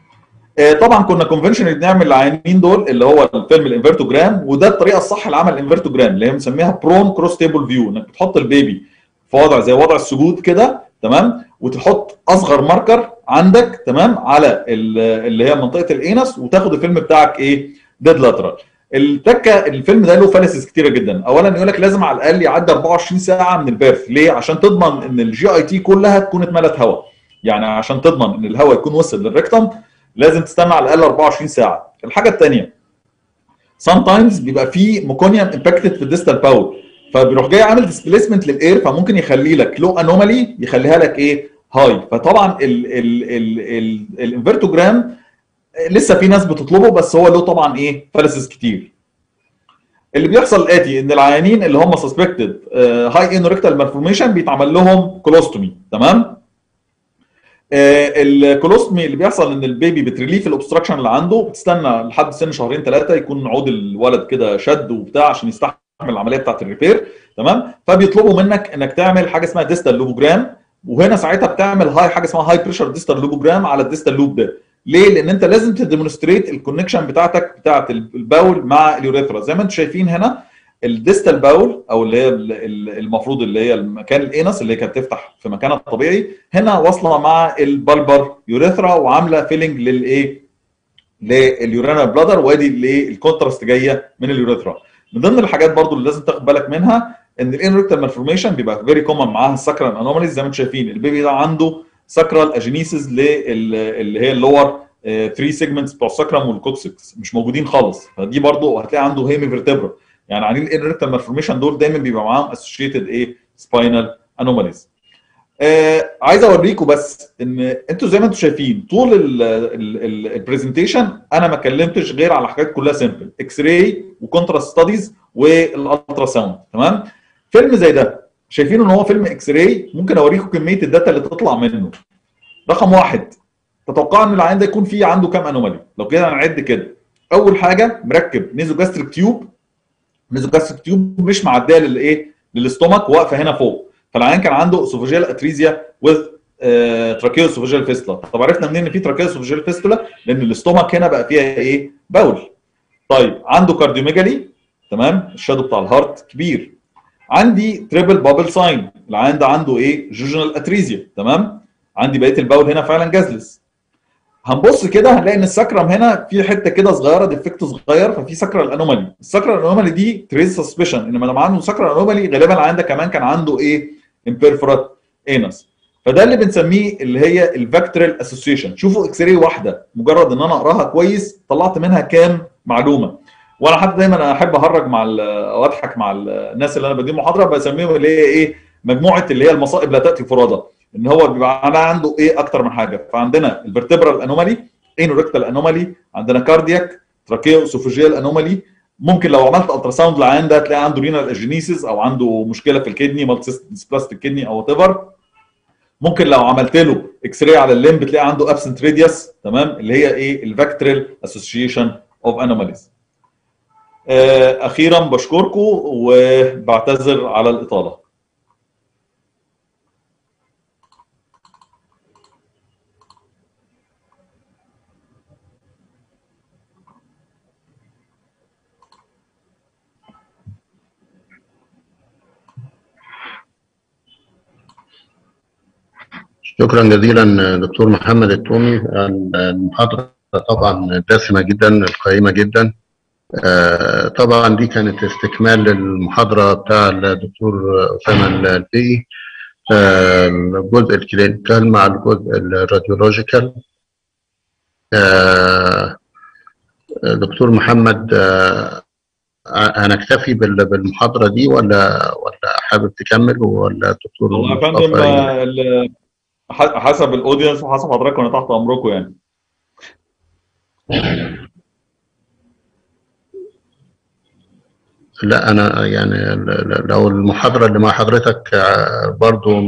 طبعا كنا كونفنشنال بنعمل العيانين دول اللي هو الفيلم الانفيرتوجرام وده الطريقه الصح لعمل الانفيرتوجرام اللي هي بنسميها برون كروس تيبل فيو انك بتحط البيبي في وضع زي وضع السجود كده تمام وتحط اصغر ماركر عندك تمام على اللي هي منطقه الانس وتاخد الفيلم بتاعك ايه ديد لاترال التكه الفيلم ده له فالسز كتيره جدا اولا يقول لك لازم على الاقل يعدي 24 ساعه من البيرث ليه عشان تضمن ان الجي اي تي كلها تكون اتملت هواء يعني عشان تضمن ان الهواء يكون وصل للريكتم لازم تستنى على الاقل 24 ساعه الحاجه الثانيه سام تايمز بيبقى في ميكونيوم امباكتد في الديستال باول فبيروح جاي عامل ديسبيسمنت للاير فممكن يخلي لك لو انومالي يخليها لك ايه هاي فطبعا الانفيرتوجرام لسه في ناس بتطلبه بس هو له طبعا ايه فالسز كتير اللي بيحصل الاتي ان العيانين اللي هم سسبكتد هاي انوريكتال مالفورميشن بيتعمل لهم كولوستومي تمام الكولوستمي اللي بيحصل ان البيبي بتريليف الاوبستراكشن اللي عنده بتستنى لحد سن شهرين ثلاثه يكون عود الولد كده شد وبتاع عشان يستحمل العمليه بتاعت الريبير تمام فبيطلبوا منك انك تعمل حاجه اسمها ديستال لوبوجرام وهنا ساعتها بتعمل هاي حاجه اسمها هاي بريشر ديستال لوبوجرام على الديستال لوب ده ليه؟ لان انت لازم تديمونستريت الكونكشن بتاعتك بتاعت الباول مع اليوريثرا زي ما انتم شايفين هنا الديستال باول او اللي هي المفروض اللي هي المكان الانس اللي هي كانت تفتح في مكانها الطبيعي هنا واصله مع البلبر يوريثرا وعامله فيلنج للايه؟ لليورينال بلادر وادي اللي الكونتراست جايه من اليوريثرا من ضمن الحاجات برضو اللي لازم تاخد بالك منها ان الانريكتال مالفورميشن بيبقى فيري كومن معاها السكرال انوماليز زي ما انتم شايفين البيبي ده عنده سكرال اجينيسيس اللي هي اللور 3 سيجمنتس بتوع السكرم والكوكسكس مش موجودين خالص فدي برضو هتلاقي عنده هيمي فيرتبرا يعني عن الانريكتال مالفورميشن دول دايما بيبقى معاهم اسوشيتد ايه سباينال انوماليز آه عايز اوريكم بس ان انتوا زي ما انتم شايفين طول البرزنتيشن انا ما اتكلمتش غير على حاجات كلها سيمبل اكس راي وكونتراست ستاديز والالترا ساوند تمام فيلم زي ده شايفين ان هو فيلم اكس راي ممكن اوريكم كميه الداتا اللي تطلع منه رقم واحد تتوقع ان العيان ده يكون فيه عنده كام انومالي لو كده هنعد كده اول حاجه مركب نيزو جاستريك تيوب نيزو جاستريك تيوب مش معديه للايه للاستومك واقفه هنا فوق فالعيان كان عنده اسوفاجيال اتريزيا وذ تراكيو اسوفاجيال فيستولا طب عرفنا منين ان في تراكيو اسوفاجيال فيستولا لان الاستومك هنا بقى فيها ايه باول طيب عنده كارديوميجالي تمام الشادو بتاع الهارت كبير عندي تريبل بابل ساين العيان ده عنده ايه جوجنال اتريزيا تمام عندي بقيه الباول هنا فعلا جازلس هنبص كده هنلاقي ان السكرم هنا في حته كده صغيره ديفكت صغير ففي سكرال انومالي السكرال انومالي دي تريز سسبشن انما لما عنده سكرال انومالي غالبا العيان ده كمان كان عنده ايه امبيرفورات انس فده اللي بنسميه اللي هي الفاكتورال اسوسيشن شوفوا اكس راي واحده مجرد ان انا اقراها كويس طلعت منها كام معلومه وانا حتى دايما احب اهرج مع او اضحك مع الناس اللي انا بدي محاضره بسميهم اللي هي ايه مجموعه اللي هي المصائب لا تاتي فرادى ان هو بيبقى انا عنده ايه اكتر من حاجه فعندنا الفرتبرال انومالي انوركتال انومالي عندنا كاردياك تراكيو اسوفوجيال انومالي ممكن لو عملت الترا ساوند للعيان ده هتلاقي عنده رينال اجينيسيس او عنده مشكله في الكدني مالتي كدني او وات ايفر ممكن لو عملت له اكس راي على الليمب تلاقي عنده ابسنت ريديوس تمام اللي هي ايه الفاكتورال اسوسيشن اوف انوماليز اخيرا بشكركم وبعتذر على الاطاله شكرا جزيلا دكتور محمد التومي المحاضرة طبعا دسمة جدا قيمة جدا طبعا دي كانت استكمال للمحاضرة بتاع الدكتور أسامة البيئي الجزء الكلينيكال مع الجزء الراديولوجيكال دكتور محمد هنكتفي بالمحاضرة دي ولا ولا حابب تكمل ولا الدكتور والله يا فندم حسب الاودينس وحسب حضرتك وانا تحت امركم يعني لا انا يعني لو المحاضره اللي مع حضرتك برضو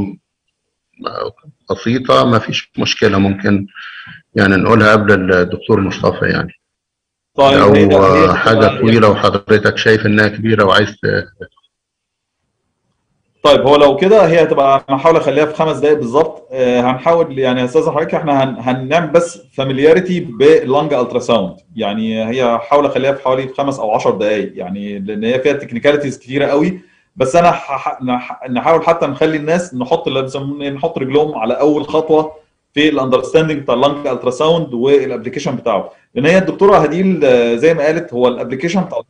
بسيطه ما فيش مشكله ممكن يعني نقولها قبل الدكتور مصطفى يعني طيب لو حاجه طويله وحضرتك شايف انها كبيره وعايز طيب هو لو كده هي هتبقى انا هحاول اخليها في خمس دقائق بالظبط آه هنحاول يعني يا استاذ حضرتك احنا هن هنعمل بس فاميلياريتي باللانج الترا ساوند يعني هي هحاول اخليها في حوالي خمس او 10 دقائق يعني لان هي فيها تكنيكاليتيز كتيره قوي بس انا نحاول حتى نخلي الناس نحط اللي بيسمونه نحط رجلهم على اول خطوه في الاندرستاندنج بتاع اللانج الترا ساوند والابلكيشن بتاعه لان هي الدكتوره هديل زي ما قالت هو الابلكيشن بتاع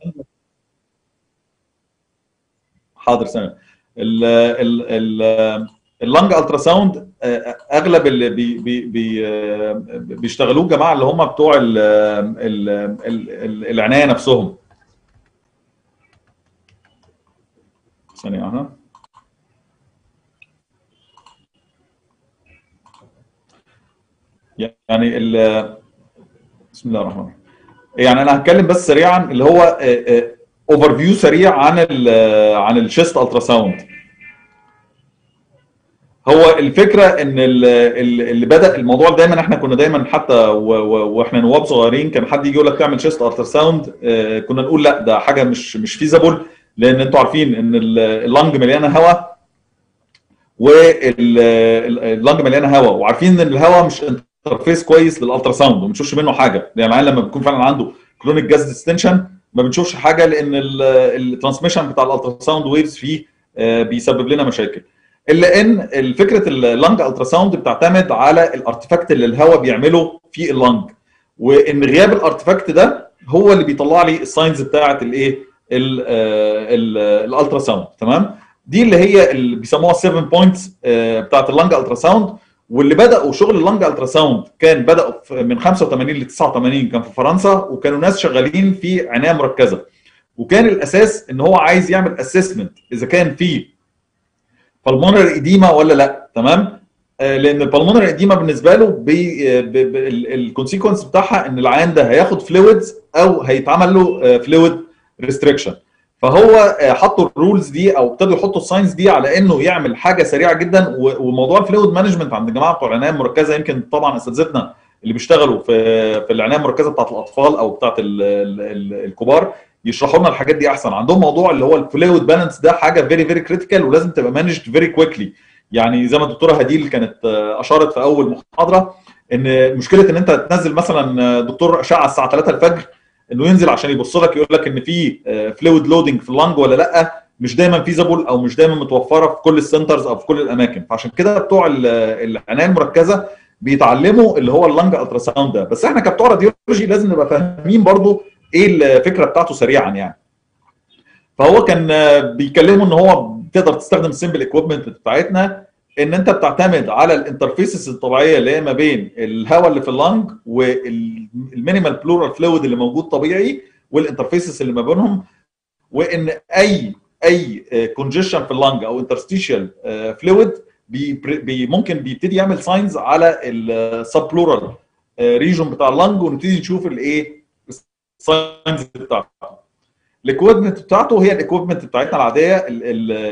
حاضر سنه اللانج الترا ساوند اغلب اللي بي بي بي بيشتغلوه الجماعه اللي هم بتوع ال ال ال العنايه نفسهم ثانيه واحده يعني ال بسم الله الرحمن الرحيم يعني انا هتكلم بس سريعا اللي هو اوفر فيو سريع عن ال عن الشيست الترا ساوند هو الفكره ان ال- ال- اللي بدا الموضوع دايما احنا كنا دايما حتى و- و- واحنا نواب صغيرين كان حد يجي يقول لك تعمل شيست التر ساوند آه، كنا نقول لا ده حاجه مش مش فيزابل لان انتوا عارفين ان ال- اللنج مليانه هواء واللنج مليانه هواء وعارفين ان الهواء مش انترفيس كويس للالترا ساوند وما بنشوفش منه حاجه يعني العيان لما بيكون فعلا عنده كرونيك جاز ديستنشن ما بنشوفش حاجه لان الترانسميشن بتاع الالترا ساوند ويفز فيه آه، بيسبب لنا مشاكل الا ان فكره اللنج الترا ساوند بتعتمد على الارتفاكت اللي الهواء بيعمله في اللنج وان غياب الارتفاكت ده هو اللي بيطلع لي الساينز بتاعه الايه الالترا ساوند تمام دي اللي هي اللي بيسموها 7 بوينتس بتاعه اللنج الترا ساوند واللي بداوا شغل اللنج الترا ساوند كان بداوا في- من 85 ل 89 كان في فرنسا وكانوا ناس شغالين في عنايه مركزه وكان الاساس ان هو عايز يعمل اسسمنت اذا كان في بالمونري اديما ولا لا تمام آه، لان البلمونري اديما بالنسبه له الكونسيكونس بتاعها ان العيان ده هياخد فلويدز او هيتعمل له فلويد ريستريكشن فهو آه، حطوا الرولز دي او ابتدوا يحطوا الساينس دي على انه يعمل حاجه سريعه جدا و- وموضوع الفلويد مانجمنت عند الجماعه بتوع العنايه المركزه يمكن طبعا اساتذتنا اللي بيشتغلوا في في العنايه المركزه بتاعت الاطفال او بتاعت ال- ال- ال- الكبار يشرحوا لنا الحاجات دي احسن عندهم موضوع اللي هو الفلويد بالانس ده حاجه فيري فيري كريتيكال ولازم تبقى مانجد فيري كويكلي يعني زي ما الدكتوره هديل كانت آه، اشارت في اول محاضره ان مشكله ان انت تنزل مثلا آه، دكتور اشعه الساعه 3 الفجر انه ينزل عشان يبص لك يقول لك ان في فلويد لودنج في اللنج ولا لا مش دايما فيزابل او مش دايما متوفره في كل السنترز او في كل الاماكن فعشان كده بتوع ال- العنايه المركزه بيتعلموا اللي هو اللنج الترا ساوند ده بس احنا كبتوع راديولوجي لازم نبقى فاهمين برضو ايه الفكره بتاعته سريعا يعني فهو كان آه، بيكلموا ان هو تقدر تستخدم السمبل اكويبمنت بتاعتنا ان انت بتعتمد على الانترفيسز الطبيعيه اللي هي ما بين الهواء اللي في اللنج والمينيمال بلورال فلويد اللي موجود طبيعي والانترفيسز اللي ما بينهم وان اي اي كونجيشن في اللنج او انترستيشال فلويد بي بي ممكن بيبتدي يعمل ساينز على السب بلورال ريجون بتاع اللنج ونبتدي نشوف الايه الساينز بتاعته الاكويبمنت بتاعته هي الاكويبمنت بتاعتنا العاديه ال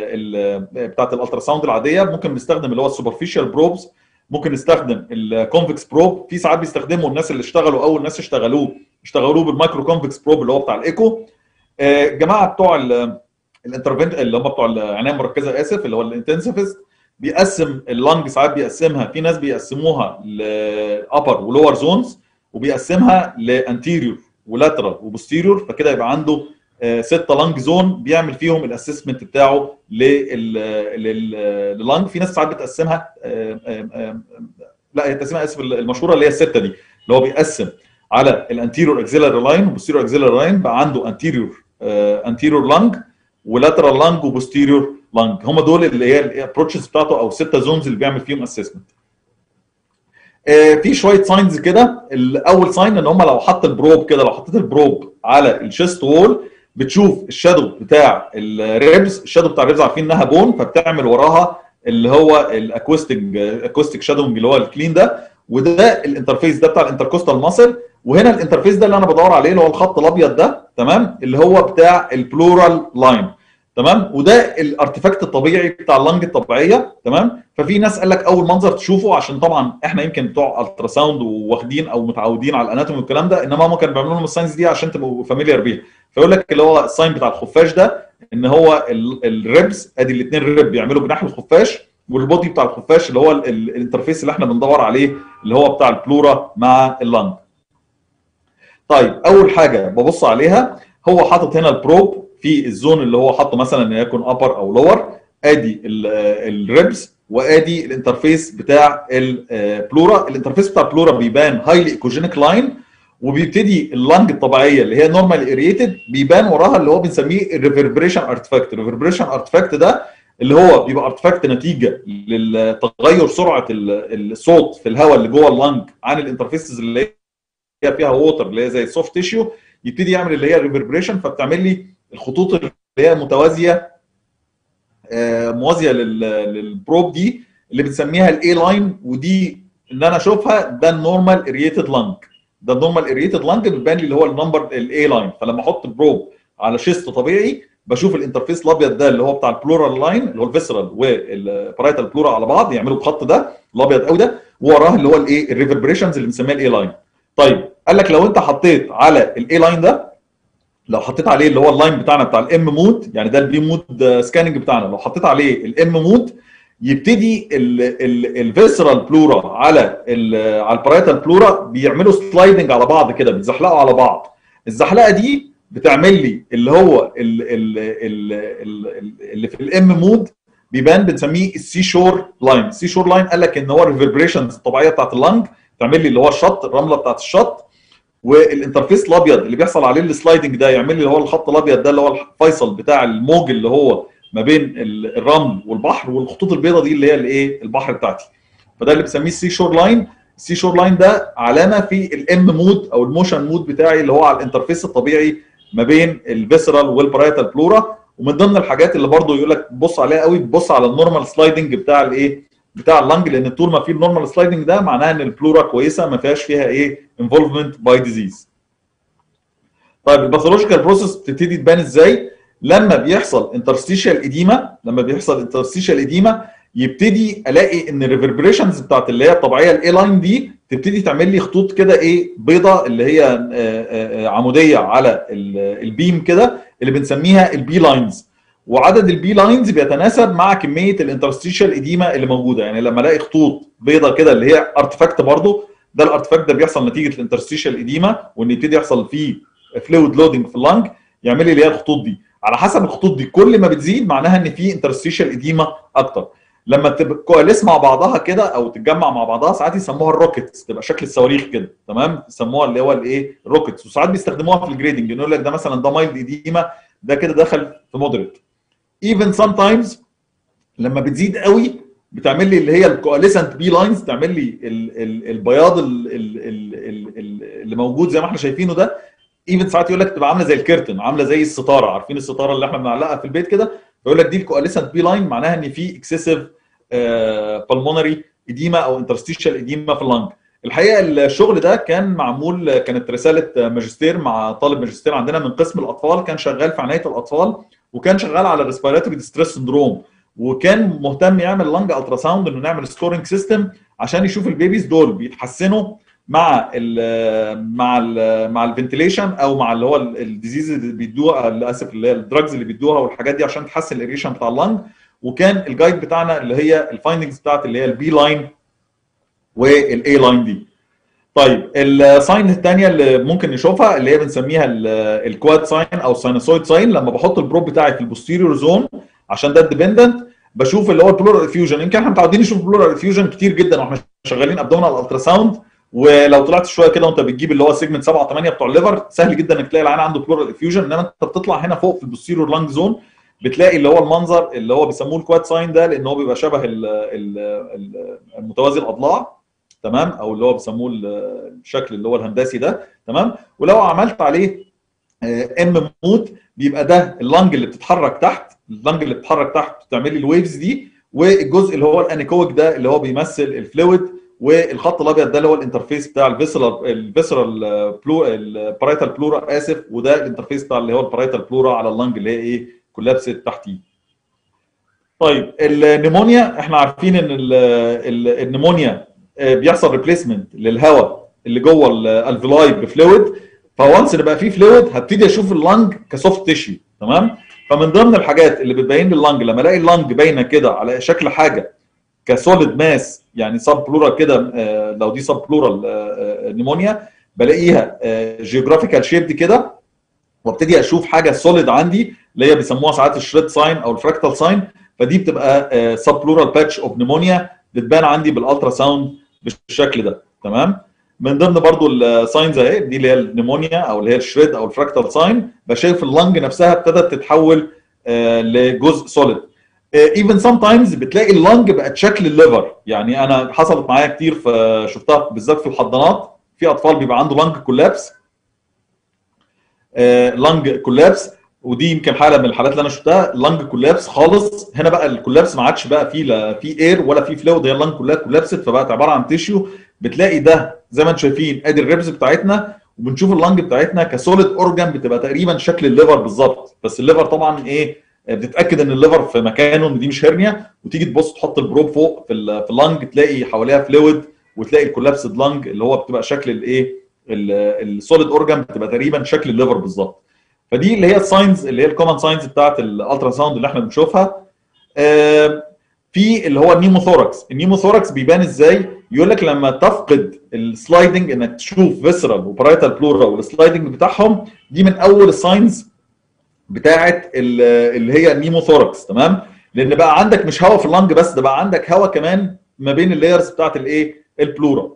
ال ال بتاعت الالترا ساوند العاديه ممكن نستخدم اللي هو السوبرفيشال بروبز ممكن نستخدم الكونفكس بروب في ساعات بيستخدموا الناس اللي اشتغلوا اول ناس اشتغلوه اشتغلوه بالمايكرو كونفكس بروب اللي هو بتاع الايكو آه، جماعه بتوع الانترفنت اللي هم بتوع العنايه المركزه اسف اللي هو الانتنسيفست بيقسم اللنج ساعات بيقسمها في ناس بيقسموها لابر ولور زونز وبيقسمها لانتيريور ولاترال وبوستيريور فكده يبقى عنده آه، ستة لانج زون بيعمل فيهم الاسسمنت بتاعه لل- لل- لللانج في ناس ساعات بتقسمها آه، آه، آه، لا هي تقسيمها اسف المشهوره اللي هي السته دي اللي هو بيقسم على الانتيريور اكزيلاري لاين وبوستيريور اكزيلاري لاين بقى عنده انتيريور انتيريور لانج ولاترال لانج وبوستيريور لانج هم دول اللي هي الابروتشز بتاعته او السته زونز اللي بيعمل فيهم اسسمنت في شويه ساينز كده الاول ساين ان هم لو حط البروب كده لو حطيت البروب على الشيست وول بتشوف الشادو بتاع الريبز الشادو بتاع الريبز عارفين انها بون فبتعمل وراها اللي هو الاكوستيك اكوستيك شادونج اللي هو الكلين ده وده الانترفيس ده بتاع الانتركوستال ماسل وهنا الانترفيس ده اللي انا بدور عليه اللي هو الخط الابيض ده تمام اللي هو بتاع البلورال لاين تمام وده الارتفاكت الطبيعي بتاع اللنج الطبيعيه تمام ففي ناس قال لك اول منظر تشوفه عشان طبعا احنا يمكن بتوع الترا ساوند واخدين او متعودين على الاناتومي والكلام ده انما هم كانوا بيعملوا لهم الساينس دي عشان تبقوا فاميليار بيها فيقول لك اللي هو الساين بتاع الخفاش ده ان هو الريبس ادي الاثنين ريب بيعملوا جناح الخفاش والبودي بتاع الخفاش اللي هو ال- ال- الانترفيس اللي احنا بندور عليه اللي هو بتاع البلورا مع اللنج طيب اول حاجه ببص عليها هو حاطط هنا البروب في الزون اللي هو حاطه مثلا يكون ابر او لور ادي الريبس وادي الانترفيس بتاع البلورا الانترفيس بتاع البلورا بيبان هايلي ايكوجينيك لاين وبيبتدي اللنج الطبيعيه اللي هي نورمال اريتد بيبان وراها اللي هو بنسميه الريفربريشن ارتفاكت الريفربريشن ارتفاكت ده اللي هو بيبقى ارتفاكت نتيجه لتغير سرعه ال- الصوت في الهواء اللي جوه اللنج عن الانترفيسز اللي هي فيها ووتر اللي هي زي السوفت تيشيو يبتدي يعمل اللي هي الريفربريشن فبتعمل لي الخطوط اللي هي متوازيه آه، موازيه لل- للبروب دي اللي بنسميها الاي لاين ودي اللي انا اشوفها ده النورمال اريتد لانج ده النورمال اريتد لانج بتبان لي اللي هو النمبر الاي لاين فلما احط بروب على شيست طبيعي بشوف الانترفيس الابيض ده اللي هو بتاع البلورال لاين اللي هو الفيسرال والبرايتال بلورا على بعض يعملوا الخط ده الابيض قوي ده ووراه اللي هو الايه الريفربريشنز اللي بنسميها الاي لاين طيب قال لك لو انت حطيت على الاي لاين ده لو حطيت عليه اللي هو اللاين بتاعنا بتاع الام مود يعني ده البي مود سكاننج بتاعنا لو حطيت عليه الام مود يبتدي الفيسرال بلورا على ال على البرايتال بلورا بيعملوا سلايدنج على بعض كده بيتزحلقوا على بعض الزحلقه دي بتعمل لي اللي هو ال ال ال ال اللي في الام مود بيبان بنسميه السي شور لاين السي شور لاين قال لك ان هو الريفربريشنز الطبيعيه بتاعت اللنج تعمل لي اللي هو الشط الرمله بتاعت الشط والانترفيس الابيض اللي بيحصل عليه السلايدنج ده يعمل لي اللي هو الخط الابيض ده اللي هو الفيصل بتاع الموج اللي هو ما بين الرمل والبحر والخطوط البيضاء دي اللي هي الايه البحر بتاعتي فده اللي بسميه السي شور لاين السي شور لاين ده علامه في الام مود او الموشن مود بتاعي اللي هو على الانترفيس الطبيعي ما بين الفيسرال والبرايتال بلورا ومن ضمن الحاجات اللي برضو يقول لك بص عليها قوي بص على النورمال سلايدنج بتاع الايه بتاع اللنج لان طول ما في النورمال سلايدنج ده معناها ان البلورا كويسه ما فيهاش فيها ايه انفولفمنت باي ديزيز طيب الباثولوجيكال بروسيس بتبتدي تبان ازاي لما بيحصل انترستيشال اديما لما بيحصل انترستيشال اديما يبتدي الاقي ان الريفربريشنز بتاعت اللي هي الطبيعيه الاي لاين دي تبتدي تعمل لي خطوط كده ايه بيضه اللي هي عموديه على البيم كده اللي بنسميها البي لاينز وعدد البي لاينز بيتناسب مع كميه الانترستيشال اديما اللي موجوده يعني لما الاقي خطوط بيضه كده اللي هي ارتفاكت برضو ده الارتفاكت ده بيحصل نتيجه الانترستيشال اديما وان يبتدي يحصل فيه فلويد لودنج في اللنج يعمل لي اللي هي الخطوط دي على حسب الخطوط دي كل ما بتزيد معناها ان في انترستيشال اديما اكتر لما تبقى كواليس مع بعضها كده او تتجمع مع بعضها ساعات يسموها الروكيتس تبقى شكل الصواريخ كده تمام يسموها اللي هو الايه الروكيتس وساعات بيستخدموها في الجريدنج يقول لك ده مثلا ده مايلد اديما ده كده دخل في مودريت ايفن سام تايمز لما بتزيد قوي بتعمل لي اللي هي الكواليسنت بي لاينز تعمل لي ال ال البياض ال ال ال ال اللي موجود زي ما احنا شايفينه ده ايفن ساعات يقول لك تبقى عامله زي الكيرتن عامله زي الستاره عارفين الستاره اللي احنا بنعلقها في البيت كده فيقول لك دي الكواليسنت بي لاين معناها ان في اكسسيف بالمونري اديما او انترستيشال اديما في اللنج الحقيقه الشغل ده كان معمول كانت رساله ماجستير مع طالب ماجستير عندنا من قسم الاطفال كان شغال في عنايه الاطفال وكان شغال على الريسبيراتوري ديستريس سندروم وكان مهتم يعمل لنج الترا ساوند انه نعمل سكورنج سيستم عشان يشوف البيبيز دول بيتحسنوا مع ال مع ال مع الفنتيليشن او مع اللي هو الديزيز اللي بيدوها للاسف اللي هي الدراجز اللي بيدوها والحاجات دي عشان تحسن الايريشن بتاع اللنج وكان الجايد بتاعنا اللي هي الفايندنجز بتاعت اللي هي البي لاين والاي لاين دي طيب الساين الثانيه اللي ممكن نشوفها اللي هي بنسميها الكواد ساين او الساينوسويد ساين لما بحط البروب بتاعي في البوستيريور زون عشان ده الديبندنت بشوف اللي هو البلورال افيوجن يمكن احنا متعودين نشوف البلورال افيوجن كتير جدا واحنا شغالين ابدومينال الترا ساوند ولو طلعت شويه كده وانت بتجيب اللي هو سيجمنت 7 8 بتوع الليفر سهل جدا انك تلاقي العين عنده بلورال افيوجن انما انت بتطلع هنا فوق في البوستيريور لانج زون بتلاقي اللي هو المنظر اللي هو بيسموه الكواد ساين ده لان هو بيبقى شبه المتوازي الاضلاع تمام او اللي هو بيسموه الشكل اللي هو الهندسي ده تمام ولو عملت عليه ام مود بيبقى ده اللنج اللي بتتحرك تحت اللنج اللي بتتحرك تحت بتعمل لي الويفز دي والجزء اللي هو الانيكويك ده اللي هو بيمثل الفلويد والخط الابيض ده اللي هو الانترفيس بتاع الفيسرال الفيسرال بلو البرايتال بلورا اسف وده الانترفيس بتاع اللي هو البرايتال بلورا على اللنج اللي هي ايه كولابست تحتيه طيب النيمونيا احنا عارفين ان النيمونيا بيحصل ريبليسمنت للهواء اللي جوه الالفيلاي بفلويد فوانس ان بقى فيه فلويد هبتدي اشوف اللنج كسوفت تيشيو تمام فمن ضمن الحاجات اللي بتبين لي اللنج لما الاقي اللنج باينه كده على شكل حاجه كسوليد ماس يعني سب بلورال كده لو دي سب بلورال نيمونيا بلاقيها جيوغرافيكال شيب دي كده وابتدي اشوف حاجه سوليد عندي اللي هي بيسموها ساعات الشريد ساين او الفراكتال ساين فدي بتبقى سب بلورال باتش اوف نيمونيا بتبان عندي بالالترا ساوند بالشكل ده تمام من ضمن برضو الساينز اهي دي اللي هي النيمونيا او اللي هي الشريد او الفراكتال ساين بشايف اللنج نفسها ابتدت تتحول لجزء سوليد ايفن سام تايمز بتلاقي اللنج بقت شكل الليفر يعني انا حصلت معايا كتير فشفتها بالذات في الحضانات في اطفال بيبقى عنده لنج كولابس لنج كولابس ودي يمكن حاله من الحالات اللي انا شفتها لنج كولابس خالص هنا بقى الكولابس ما عادش بقى فيه لا في اير ولا في فلويد هي اللنج كلها كولابست فبقت عباره عن تيشيو بتلاقي ده زي ما انتم شايفين ادي الريبس بتاعتنا وبنشوف اللنج بتاعتنا كسوليد اورجان بتبقى تقريبا شكل الليفر بالظبط بس الليفر طبعا ايه بتتاكد ان الليفر في مكانه ان دي مش هرنيا وتيجي تبص تحط البروب فوق في ال- في اللنج تلاقي حواليها فلويد وتلاقي الكولابسد لنج اللي هو بتبقى شكل الايه السوليد اورجان بتبقى تقريبا شكل الليفر بالظبط فدي اللي هي الساينز اللي هي الكومن ساينز بتاعت الالترا ساوند اللي احنا بنشوفها آه، في اللي هو النيموثوركس النيموثوركس بيبان ازاي يقول لك لما تفقد السلايدنج انك تشوف فيسرال وبرايتال بلورا والسلايدنج بتاعهم دي من اول الساينز بتاعت ال- اللي هي النيموثوركس تمام لان بقى عندك مش هواء في اللنج بس ده بقى عندك هواء كمان ما بين اللايرز بتاعت الايه البلورا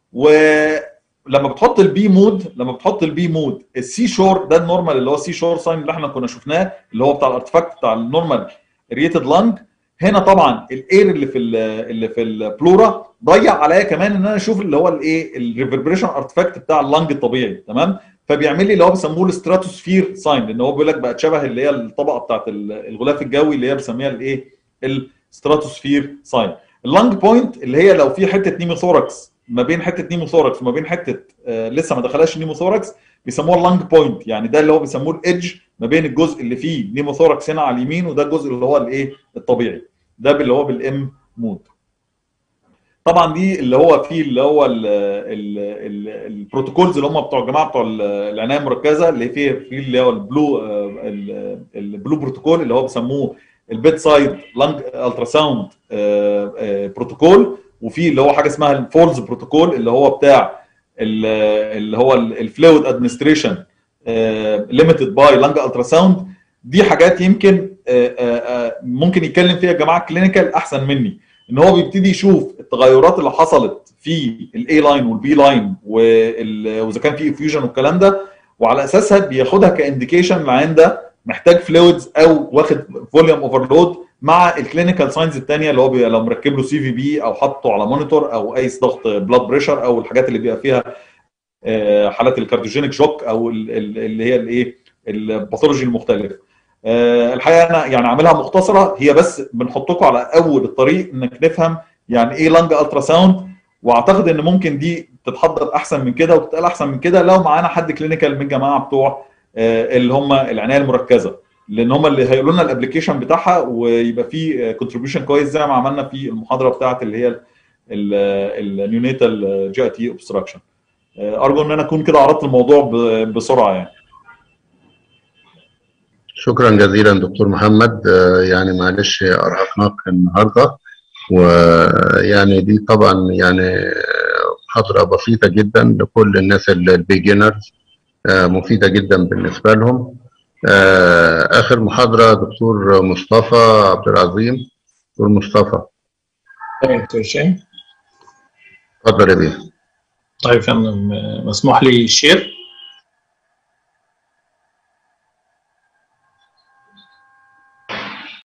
ولما بتحط البي مود لما بتحط البي مود السي شور ده النورمال اللي هو السي شور ساين اللي احنا كنا شفناه اللي هو بتاع الارتفاكت بتاع النورمال ريتد لانج هنا طبعا الاير اللي في ال اللي في البلورا ضيع عليا كمان ان انا اشوف اللي هو الايه الريفربريشن ارتفاكت بتاع اللنج الطبيعي تمام فبيعمل لي اللي هو بيسموه الستراتوسفير ساين لان هو بيقول لك بقت شبه اللي هي الطبقه بتاعت ال- الغلاف الجوي اللي هي بنسميها الايه الستراتوسفير ساين اللانج بوينت اللي هي لو في حته نيموثوركس ما بين حته نيموثوركس وما بين حته آه لسه ما دخلهاش نيموثوركس بيسموها اللانج بوينت يعني ده اللي هو بيسموه الايدج ما بين الجزء اللي فيه نيموثوركس هنا على اليمين وده الجزء اللي هو الايه الطبيعي ده اللي هو بالام مود طبعا دي اللي هو فيه اللي هو ال ال ال البروتوكولز اللي هم بتوع الجماعه بتوع ال- العنايه المركزه اللي فيه في اللي هو البلو آه، ال- البلو بروتوكول اللي هو بيسموه البيت سايد لانج الترا ساوند بروتوكول وفي اللي هو حاجه اسمها الفولز بروتوكول اللي هو بتاع ال- اللي هو الفلويد ادمنستريشن ليميتد باي لانج الترا ساوند دي حاجات يمكن آه، آه، آه، ممكن يتكلم فيها الجماعه الكلينيكال احسن مني ان هو بيبتدي يشوف التغيرات اللي حصلت في الاي لاين والبي لاين واذا كان في فيوجن والكلام ده وعلى اساسها بياخدها كانديكيشن العين ده محتاج فلويدز او واخد فوليوم اوفرلود مع الكلينيكال ساينز الثانيه اللي هو بي لو مركب له سي في بي او حاطه على مونيتور او قايس ضغط بلاد بريشر او الحاجات اللي بيبقى فيها آه، حالات الكارديوجينيك شوك او ال- ال- اللي هي الايه الباثولوجي المختلف آه، الحقيقه انا يعني عاملها مختصره هي بس بنحطكم على اول الطريق انك نفهم يعني ايه لانج الترا ساوند واعتقد ان ممكن دي تتحضر احسن من كده وتتقال احسن من كده لو معانا حد كلينيكال من الجماعه بتوع آه، اللي هم العنايه المركزه لان هم اللي هيقولوا لنا الابلكيشن بتاعها ويبقى في كونتريبيوشن كويس زي ما عملنا في المحاضره بتاعت اللي هي النيونيتال جي تي اوبستراكشن ارجو ان انا اكون كده عرضت الموضوع ب- بسرعه يعني شكرا جزيلا دكتور محمد آه، يعني معلش ارهقناك النهارده ويعني دي طبعا يعني محاضره بسيطه جدا لكل الناس البيجنرز مفيده جدا بالنسبه لهم آه، اخر محاضره دكتور مصطفى عبد العظيم دكتور مصطفى طيب دكتور هشام اتفضل يا بيه طيب يا فندم مسموح لي شير